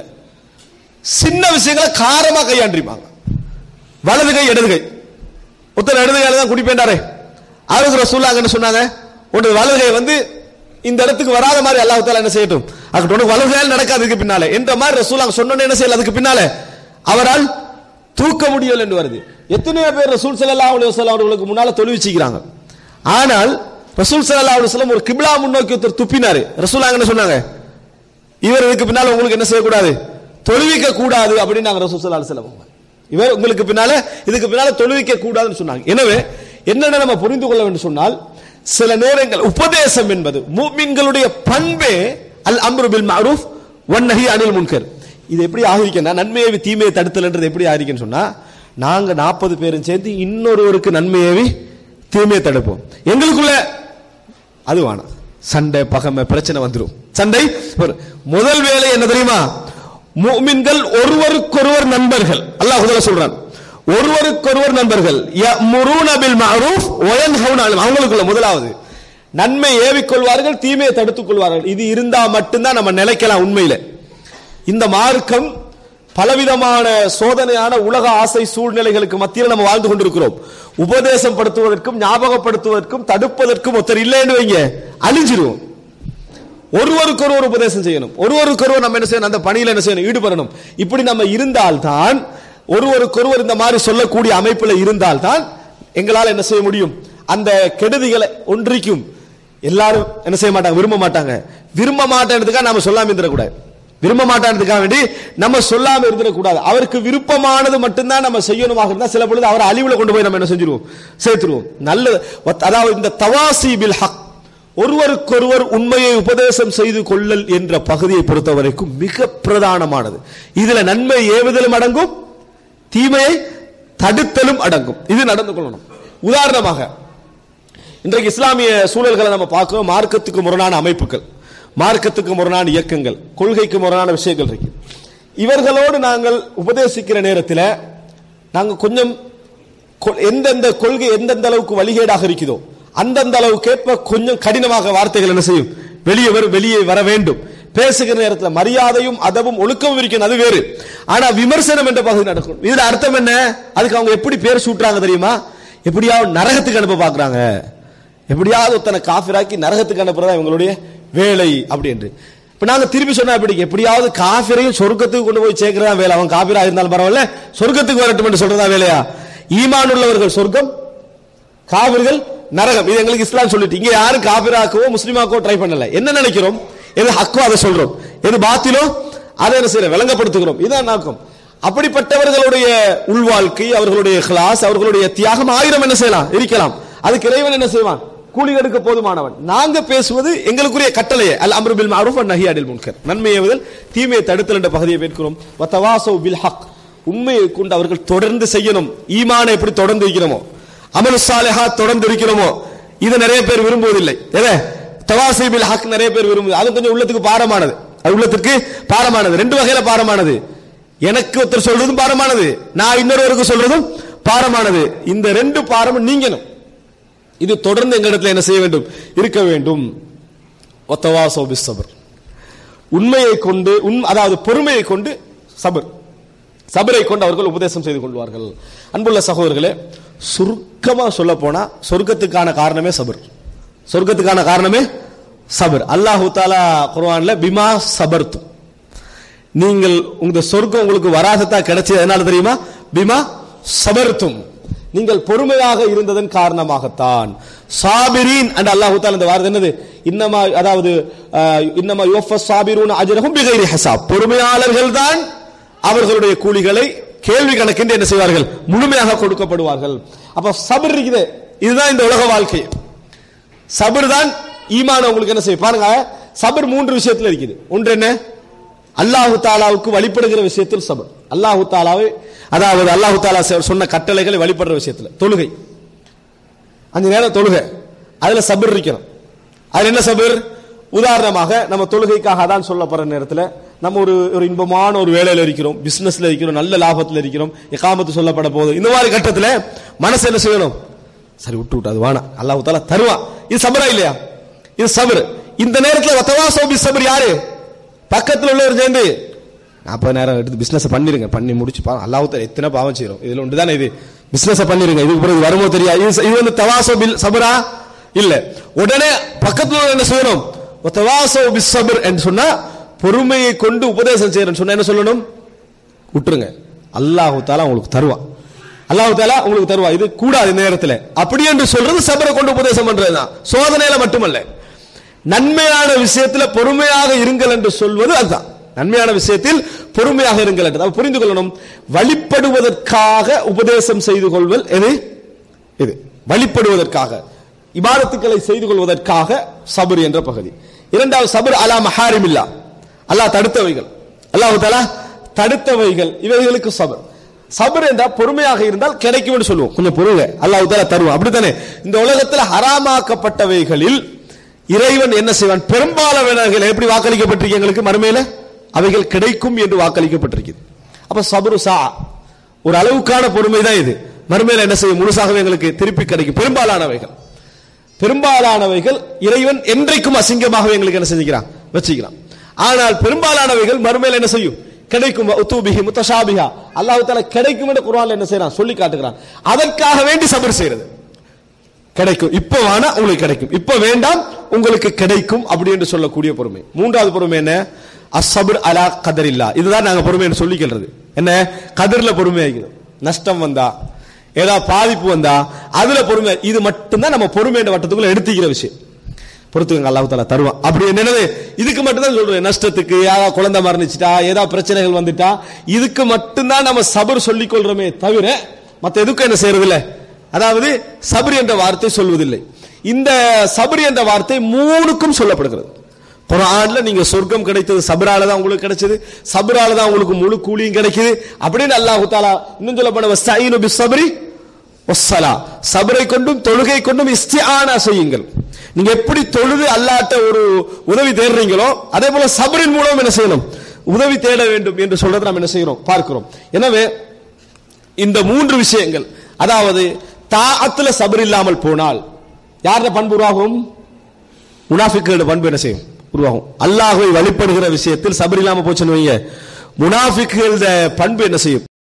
சின்ன விஷயங்களை காரமா கையாண்டிருப்பாங்க வலது கை இடது கை ஒருத்தர் இடது கையில தான் குடிப்பேண்டாரே அவருக்கு ரசூல்லா என்ன சொன்னாங்க உனது வலது கை வந்து இந்த இடத்துக்கு வராத மாதிரி அல்லாஹ் தாலா என்ன செய்யட்டும் அதுக்கு உனக்கு வலது கையால் நடக்காதுக்கு பின்னாலே என்ற மாதிரி ரசூல்லா சொன்னோன்னு என்ன செய்யல அதுக்கு பின்னாலே அவரால் தூக்க முடியல என்று வருது எத்தனையோ பேர் ரசூல் ஸல்லல்லாஹு அலைஹி வஸல்லம் அவர்களுக்கு முன்னால தொழுவிச்சிக்கிறாங்க ஆனால் ரசூல் ஸல்லல்லாஹு அலைஹி வஸல்லம் ஒரு கிப்லா முன்னோக்கி ஒருத்தர் துப்பினாரு ரசூல்லா என்ன சொன்னாங்க இவர் இதுக்கு பின்னால உங்களுக்கு என்ன செய்யக்கூடாது தொழுவிக்க கூடாது அப்படின்னு நாங்க ரசூல் ஸல்லல்லாஹு அலைஹி வஸல்லம் இவர் உங்களுக்கு பின்னால இதுக்கு பின்னால தொழுவிக்க கூடாதுன்னு சொன்னாங்க எனவே என்னென்ன நம்ம புரிந்து கொள்ள வேண்டும் சொன்னால் சில நேரங்கள் உபதேசம் என்பது மூமின்களுடைய பண்பே அல் அம்ரு பில் மஅரூஃப் வன்னஹி அனில் முன்கர் இது எப்படி ஆகிருக்கேன்னா நன்மையை தீமையை தடுத்தல்ன்றது எப்படி ஆகிருக்கேன்னு சொன்னா நாங்க நாற்பது பேரும் சேர்ந்து இன்னொருவருக்கு நன்மையவி தீமையை தடுப்போம் எங்களுக்குள்ள அது வேணாம் சண்டை பகமை பிரச்சனை வந்துடும் சண்டை ஒரு- முதல் வேலை என்ன தெரியுமா முஃமின்கள் ஒருவருக்கொருவர் நண்பர்கள் அல்லாஹ் முதல்ல சொல்றான் ஒருவருக்கொருவர் நண்பர்கள் யமுரூன பில் மஅரூஃப் வ யன்ஹவுன அனில் அவங்களுக்குள்ள முதலாவது நன்மை ஏவிக் கொள்வார்கள் தீமையை தடுத்துக் கொள்வார்கள் இது இருந்தா மட்டும்தான் நம்ம நிலைக்கலாம் உண்மையில இந்த மார்க்கம் பலவிதமான சோதனையான உலக ஆசை சூழ்நிலைகளுக்கு மத்தியில் நம்ம வாழ்ந்து கொண்டிருக்கிறோம் உபதேசம் படுத்துவதற்கும் ஞாபகப்படுத்துவதற்கும் தடுப்பதற்கும் ஒருத்தர் இல்லைன்னு வைங்க அழிஞ்சிருவோம் ஒருவருக்கு ஒருவர் உபதேசம் செய்யணும் ஒருவருக்கு ஒருவர் நம்ம என்ன செய்யணும் அந்த பணியில என்ன செய்யணும் ஈடுபடணும் இப்படி நம்ம இருந்தால்தான் ஒருவருக்கொருவர் இந்த மாதிரி சொல்லக்கூடிய அமைப்புல இருந்தால்தான் எங்களால் என்ன செய்ய முடியும் அந்த கெடுதிகளை ஒன்றிக்கும் எல்லாரும் என்ன செய்ய மாட்டாங்க விரும்ப மாட்டாங்க விரும்ப மாட்டேன்றதுக்காக நாம சொல்லாம இருந்துடக்கூடாது விரும்ப மாட்டான்றதுக்காக வேண்டி நம்ம சொல்லாம இருந்துடக்கூடாது அவருக்கு விருப்பமானது மட்டும்தான் நம்ம செய்யணுமாக இருந்தா சில பொழுது அவரை அழிவுல கொண்டு போய் நம்ம என்ன செஞ்சிருவோம் சேர்த்துருவோம் நல்ல அதாவது இந்த தவாசி பில் ஹக் ஒருவருக்கொருவர் உண்மையை உபதேசம் செய்து கொள்ளல் என்ற பகுதியை பொறுத்த வரைக்கும் மிக பிரதானமானது இதுல நன்மை ஏவுதலும் அடங்கும் தீமையை தடுத்தலும் அடங்கும் இது நடந்து கொள்ளணும் உதாரணமாக இன்றைக்கு இஸ்லாமிய சூழல்களை நம்ம பார்க்கிறோம் மார்க்கத்துக்கு முரணான அமைப்புகள் மார்க்கத்துக்கு முரணான இயக்கங்கள் கொள்கைக்கு முரணான விஷயங்கள் இருக்கு இவர்களோடு நாங்கள் உபதேசிக்கிற நேரத்தில் நாங்கள் கொஞ்சம் கொ- எந்தெந்த கொள்கை எந்தெந்த அளவுக்கு வழிகேடாக இருக்குதோ அந்தந்த அளவுக்கேற்ப கொஞ்சம் கடினமாக வார்த்தைகள் என்ன செய்யும் வெளியே வரும் வெளியே வர வேண்டும் பேசுகிற நேரத்தில் மரியாதையும் அதவும் ஒழுக்கமும் இருக்கணும் அது வேறு ஆனா விமர்சனம் என்ற பகுதி நடக்கும் இதுல அர்த்தம் என்ன அதுக்கு அவங்க எப்படி பேர் சூட்டுறாங்க தெரியுமா எப்படியாவது நரகத்துக்கு அனுப்ப பாக்குறாங்க எப்படியாவது ஒருத்தனை காஃபிராக்கி நரகத்துக்கு அனுப்புறதா இவங்களுடைய வேலை அப்படி என்று இப்ப நாங்க திருப்பி சொன்னா எப்படி எப்படியாவது காஃபிரையும் சொர்க்கத்துக்கு கொண்டு போய் சேர்க்கிறதா வேலை அவன் காஃபிரா இருந்தாலும் பரவாயில்ல சொர்க்கத்துக்கு வரட்டும் என்று சொல்றதா வேலையா ஈமான் உள்ளவர்கள் சொர்க்கம் காவிர்கள் நரகம் இது எங்களுக்கு இஸ்லாம் சொல்லிட்டு இங்க யாரும் காபிராக்கவோ முஸ்லிமாக்கவோ ட்ரை பண்ணல என்ன நினைக்கிறோம் எது ஹக்கோ அதை சொல்றோம் எது பாத்திலோ அதை என்ன செய்யறோம் விளங்கப்படுத்துகிறோம் இதான் நோக்கம் அப்படிப்பட்டவர்களுடைய உள்வாழ்க்கை அவர்களுடைய கிளாஸ் அவர்களுடைய தியாகம் ஆயிரம் என்ன செய்யலாம் இருக்கலாம் அதுக்கு இறைவன் என்ன செய்வான் கூலி எடுக்க போதுமானவன் நாங்க பேசுவது எங்களுக்குரிய கட்டளையே அல் அம்ரு பில் மஅரூஃப் வன் நஹி அனில் முன்கர் நன்மை ஏவுதல் தீமையை தடுத்தல் என்ற பகுதியை பேர்க்கிறோம் வத்தவாசோ பில் ஹக் உண்மையை கொண்டு அவர்கள் தொடர்ந்து செய்யணும் ஈமானை எப்படி தொடர்ந்து இருக்கிறோமோ அமல் சாலிஹா தொடர்ந்து இருக்கிறோமோ இது நிறைய பேர் விரும்புவதில்லை எதை தவாசி பில் ஹக் நிறைய பேர் விரும்புது அது கொஞ்சம் உள்ளத்துக்கு பாரமானது அது உள்ளத்துக்கு பாரமானது ரெண்டு வகையில பாரமானது எனக்கு ஒருத்தர் சொல்றதும் பாரமானது நான் இன்னொருவருக்கு சொல்றதும் பாரமானது இந்த ரெண்டு பாரமும் நீங்கணும் இது தொடர்ந்து எங்களிடத்தில் என்ன செய்ய வேண்டும் இருக்க வேண்டும் ஒத்தவாசோ பிஸ்ஸபர் உண்மையை கொண்டு உண் அதாவது பொறுமையை கொண்டு சபர் சபரை கொண்டு அவர்கள் உபதேசம் செய்து கொள்வார்கள் அன்புள்ள சகோதரர்களே சுருக்கமா சொல்ல போனா சொர்க்கத்துக்கான காரணமே சபர் சொர்க்கத்துக்கான காரணமே சபர் அல்லாஹு தாலா குர்ஆன்ல பிமா சபர்த்து நீங்கள் உங்க சொர்க்கம் உங்களுக்கு வராசத்தா கிடைச்சது எதனால தெரியுமா பிமா சபர்த்தும் நீங்கள் பொறுமையாக இருந்ததன் காரணமாகத்தான் சாபிரீன் and அல்லாஹ் தாலா இந்த வார்த்தை என்னது இன்னமா அதாவது அஹ், இன்னமா யோஃபஸ் சாபிரூன் அஜரஹும் பிகைரி ஹசாப் பொறுமையாளர்கள் தான் அவர்களுடைய கூலிகளை கேள்வி கணக்கின்றி என்ன செய்வார்கள் முழுமையாக கொடுக்கப்படுவார்கள் அப்ப சபர் இருக்குது இதுதான் இந்த உலக வாழ்க்கை சபர் தான் ஈமான உங்களுக்கு என்ன செய்ய பாருங்க சபர் மூன்று விஷயத்துல இருக்குது ஒன்று என்ன அல்லாஹு தாலாவுக்கு வழிபடுகிற விஷயத்தில் சபர் அல்லாஹு தாலாவை அதாவது அல்லாஹு தாலா சொ- சொன்ன கட்டளைகளை வழிபடுற விஷயத்துல தொழுகை அஞ்சு நேரம் தொழுகை அதுல சபர் இருக்கணும் அதுல என்ன சபர் உதாரணமாக நம்ம தொழுகைக்காக அதான் சொல்லப்படுற நேரத்தில் நம்ம ஒரு ஒரு இன்பமான ஒரு வேலையில இருக்கிறோம் பிசினஸ்ல இருக்கிறோம் நல்ல லாபத்துல இருக்கிறோம் எகாமத்து சொல்லப்பட போகுது இந்த மாதிரி கட்டத்துல மனசு என்ன செய்யணும் சரி விட்டு விட்டு அது வேணாம் அல்லாஹ் தாலா தருவான் இது சபரா இல்லையா இது சபர் இந்த நேரத்தில் வத்தவாசோ பி சபர் யாரு பக்கத்துல உள்ளவர் சேர்ந்து நாற்பது நேரம் எடுத்து பிசினஸ் பண்ணிருங்க பண்ணி முடிச்சு பாருங்க அல்லாஹ் தாலா எத்தனை பாவம் செய்யறோம் இதுல ஒன்று தானே இது பிசினஸ் பண்ணிருங்க இதுக்கு பிறகு வருமோ தெரியாது இது இது வந்து தவாசோ பில் சபரா இல்ல உடனே பக்கத்துல உள்ளவர் என்ன செய்யணும் தவாசோ பி சபர் என்று சொன்னா பொறுமையை கொண்டு உபதேசம் செய்யறேன்னு சொன்னா என்ன சொல்லணும் விட்டுருங்க அல்லாஹு தாலா உங்களுக்கு தருவான் அல்லாஹு தாலா உங்களுக்கு தருவா இது கூடாது இந்த நேரத்தில் அப்படி என்று சொல்றது சபரை கொண்டு உபதேசம் பண்றதுதான் சோதனையில மட்டுமல்ல நன்மையான விஷயத்துல பொறுமையாக இருங்கள் என்று சொல்வது அதுதான் நன்மையான விஷயத்தில் பொறுமையாக இருங்கள் என்று அதை புரிந்து கொள்ளணும் வழிபடுவதற்காக உபதேசம் செய்து கொள்வல் எது இது வழிபடுவதற்காக இபாதத்துக்களை செய்து கொள்வதற்காக சபர் என்ற பகுதி இரண்டாவது சபர் அலா மஹாரிமில்லா அல்லாஹ் தடுத்தவைகள் அல்லாஹ் தஆலா தடுத்தவைகள் இவைகளுக்கு சபர் சபர் என்றால் பொறுமையாக இருந்தால் கிடைக்கும் என்று சொல்லுவோம் கொஞ்சம் பொறுங்க அல்லாஹ் தஆலா தருவான் அப்படித்தானே இந்த உலகத்தில் ஹராமாக்கப்பட்டவைகளில் இறைவன் என்ன செய்வான் பெரும்பாலானவர்கள் எப்படி வாக்களிக்கப்பட்டிருக்கு எங்களுக்கு மறுமையில அவைகள் கிடைக்கும் என்று வாக்களிக்கப்பட்டிருக்கிறது அப்ப சபரு சா ஒரு அளவுக்கான பொறுமை தான் இது மறுமையில என்ன செய்யும் முழுசாகவே எங்களுக்கு திருப்பி கிடைக்கும் பெரும்பாலானவைகள் பெரும்பாலானவைகள் இறைவன் என்றைக்கும் அசிங்கமாகவே எங்களுக்கு என்ன செஞ்சுக்கிறான் வச்சுக்கிறான் ஆனால் பெரும்பாலானவைகள் மறுமையில் என்ன செய்யும் கிடைக்கும் உத்தூபிஹி முத்தஷாபிஹா அல்லாஹ் தால கிடைக்கும் என்று குர்ஆன்ல என்ன செய்யறான் சொல்லி காட்டுகிறான் அதற்காக வேண்டி சபர் செய்யறது கிடைக்கும் இப்ப வேணா உங்களுக்கு கிடைக்கும் இப்ப வேண்டாம் உங்களுக்கு கிடைக்கும் அப்படி என்று சொல்லக்கூடிய பொறுமை மூன்றாவது பொறுமை என்ன அஸ்ஸபர் அலா கதரில்லா இதுதான் நாங்க பொறுமை என்று சொல்லிக்கிறது என்ன கதிர்ல பொறுமை ஆகிடும் நஷ்டம் வந்தா ஏதாவது பாதிப்பு வந்தா அதுல பொறுமை இது மட்டும்தான் நம்ம பொறுமை என்ற வட்டத்துக்குள்ள எடுத்துக்கிற விஷயம் பொறுத்துக்கங்க அல்லாஹ் தாலா தருவான் அப்படி என்னது இதுக்கு மட்டும் தான் சொல்றேன் நஷ்டத்துக்கு யாராவது குழந்தை மரணிச்சிட்டா ஏதாவது பிரச்சனைகள் வந்துட்டா இதுக்கு மட்டும்தான் நம்ம சபர் சொல்லிக் கொள்றோமே தவிர மத்த எதுக்கும் என்ன செய்யறது இல்ல அதாவது சபர் என்ற வார்த்தை சொல்வதில்லை இந்த சபர் என்ற வார்த்தை மூணுக்கும் சொல்லப்படுகிறது குரான்ல நீங்க சொர்க்கம் கிடைத்தது சபரால தான் உங்களுக்கு கிடைச்சது சபரால தான் உங்களுக்கு முழு கூலியும் கிடைக்குது அப்படின்னு அல்லாஹ் தாலா இன்னும் சொல்ல போன வஸ்தஈனு பிஸ்ஸப்ரி வஸ்ஸலா சபரை கொண்டும் தொழுகை கொண்டும் இஸ்திஆனா செய்யுங்கள் நீங்க எப்படி தொழுது அல்லாட்ட ஒரு உதவி தேடுறீங்களோ அதே போல சபரின் மூலம் என்ன செய்யணும் உதவி தேட வேண்டும் என்று சொல்றதை நாம் என்ன செய்கிறோம் பார்க்கிறோம் எனவே இந்த மூன்று விஷயங்கள் அதாவது தாஅத்துல சபர் இல்லாமல் போனால் யாரோட பண்பு உருவாகும் முனாஃபிக்குகளோட பண்பு என்ன செய்யும் உருவாகும் அல்லாஹ்வை வழிபடுகிற விஷயத்தில் சபர் இல்லாம போச்சுன்னு வைங்க முனாஃபிக்குகளோட பண்பு என்ன செய்யும்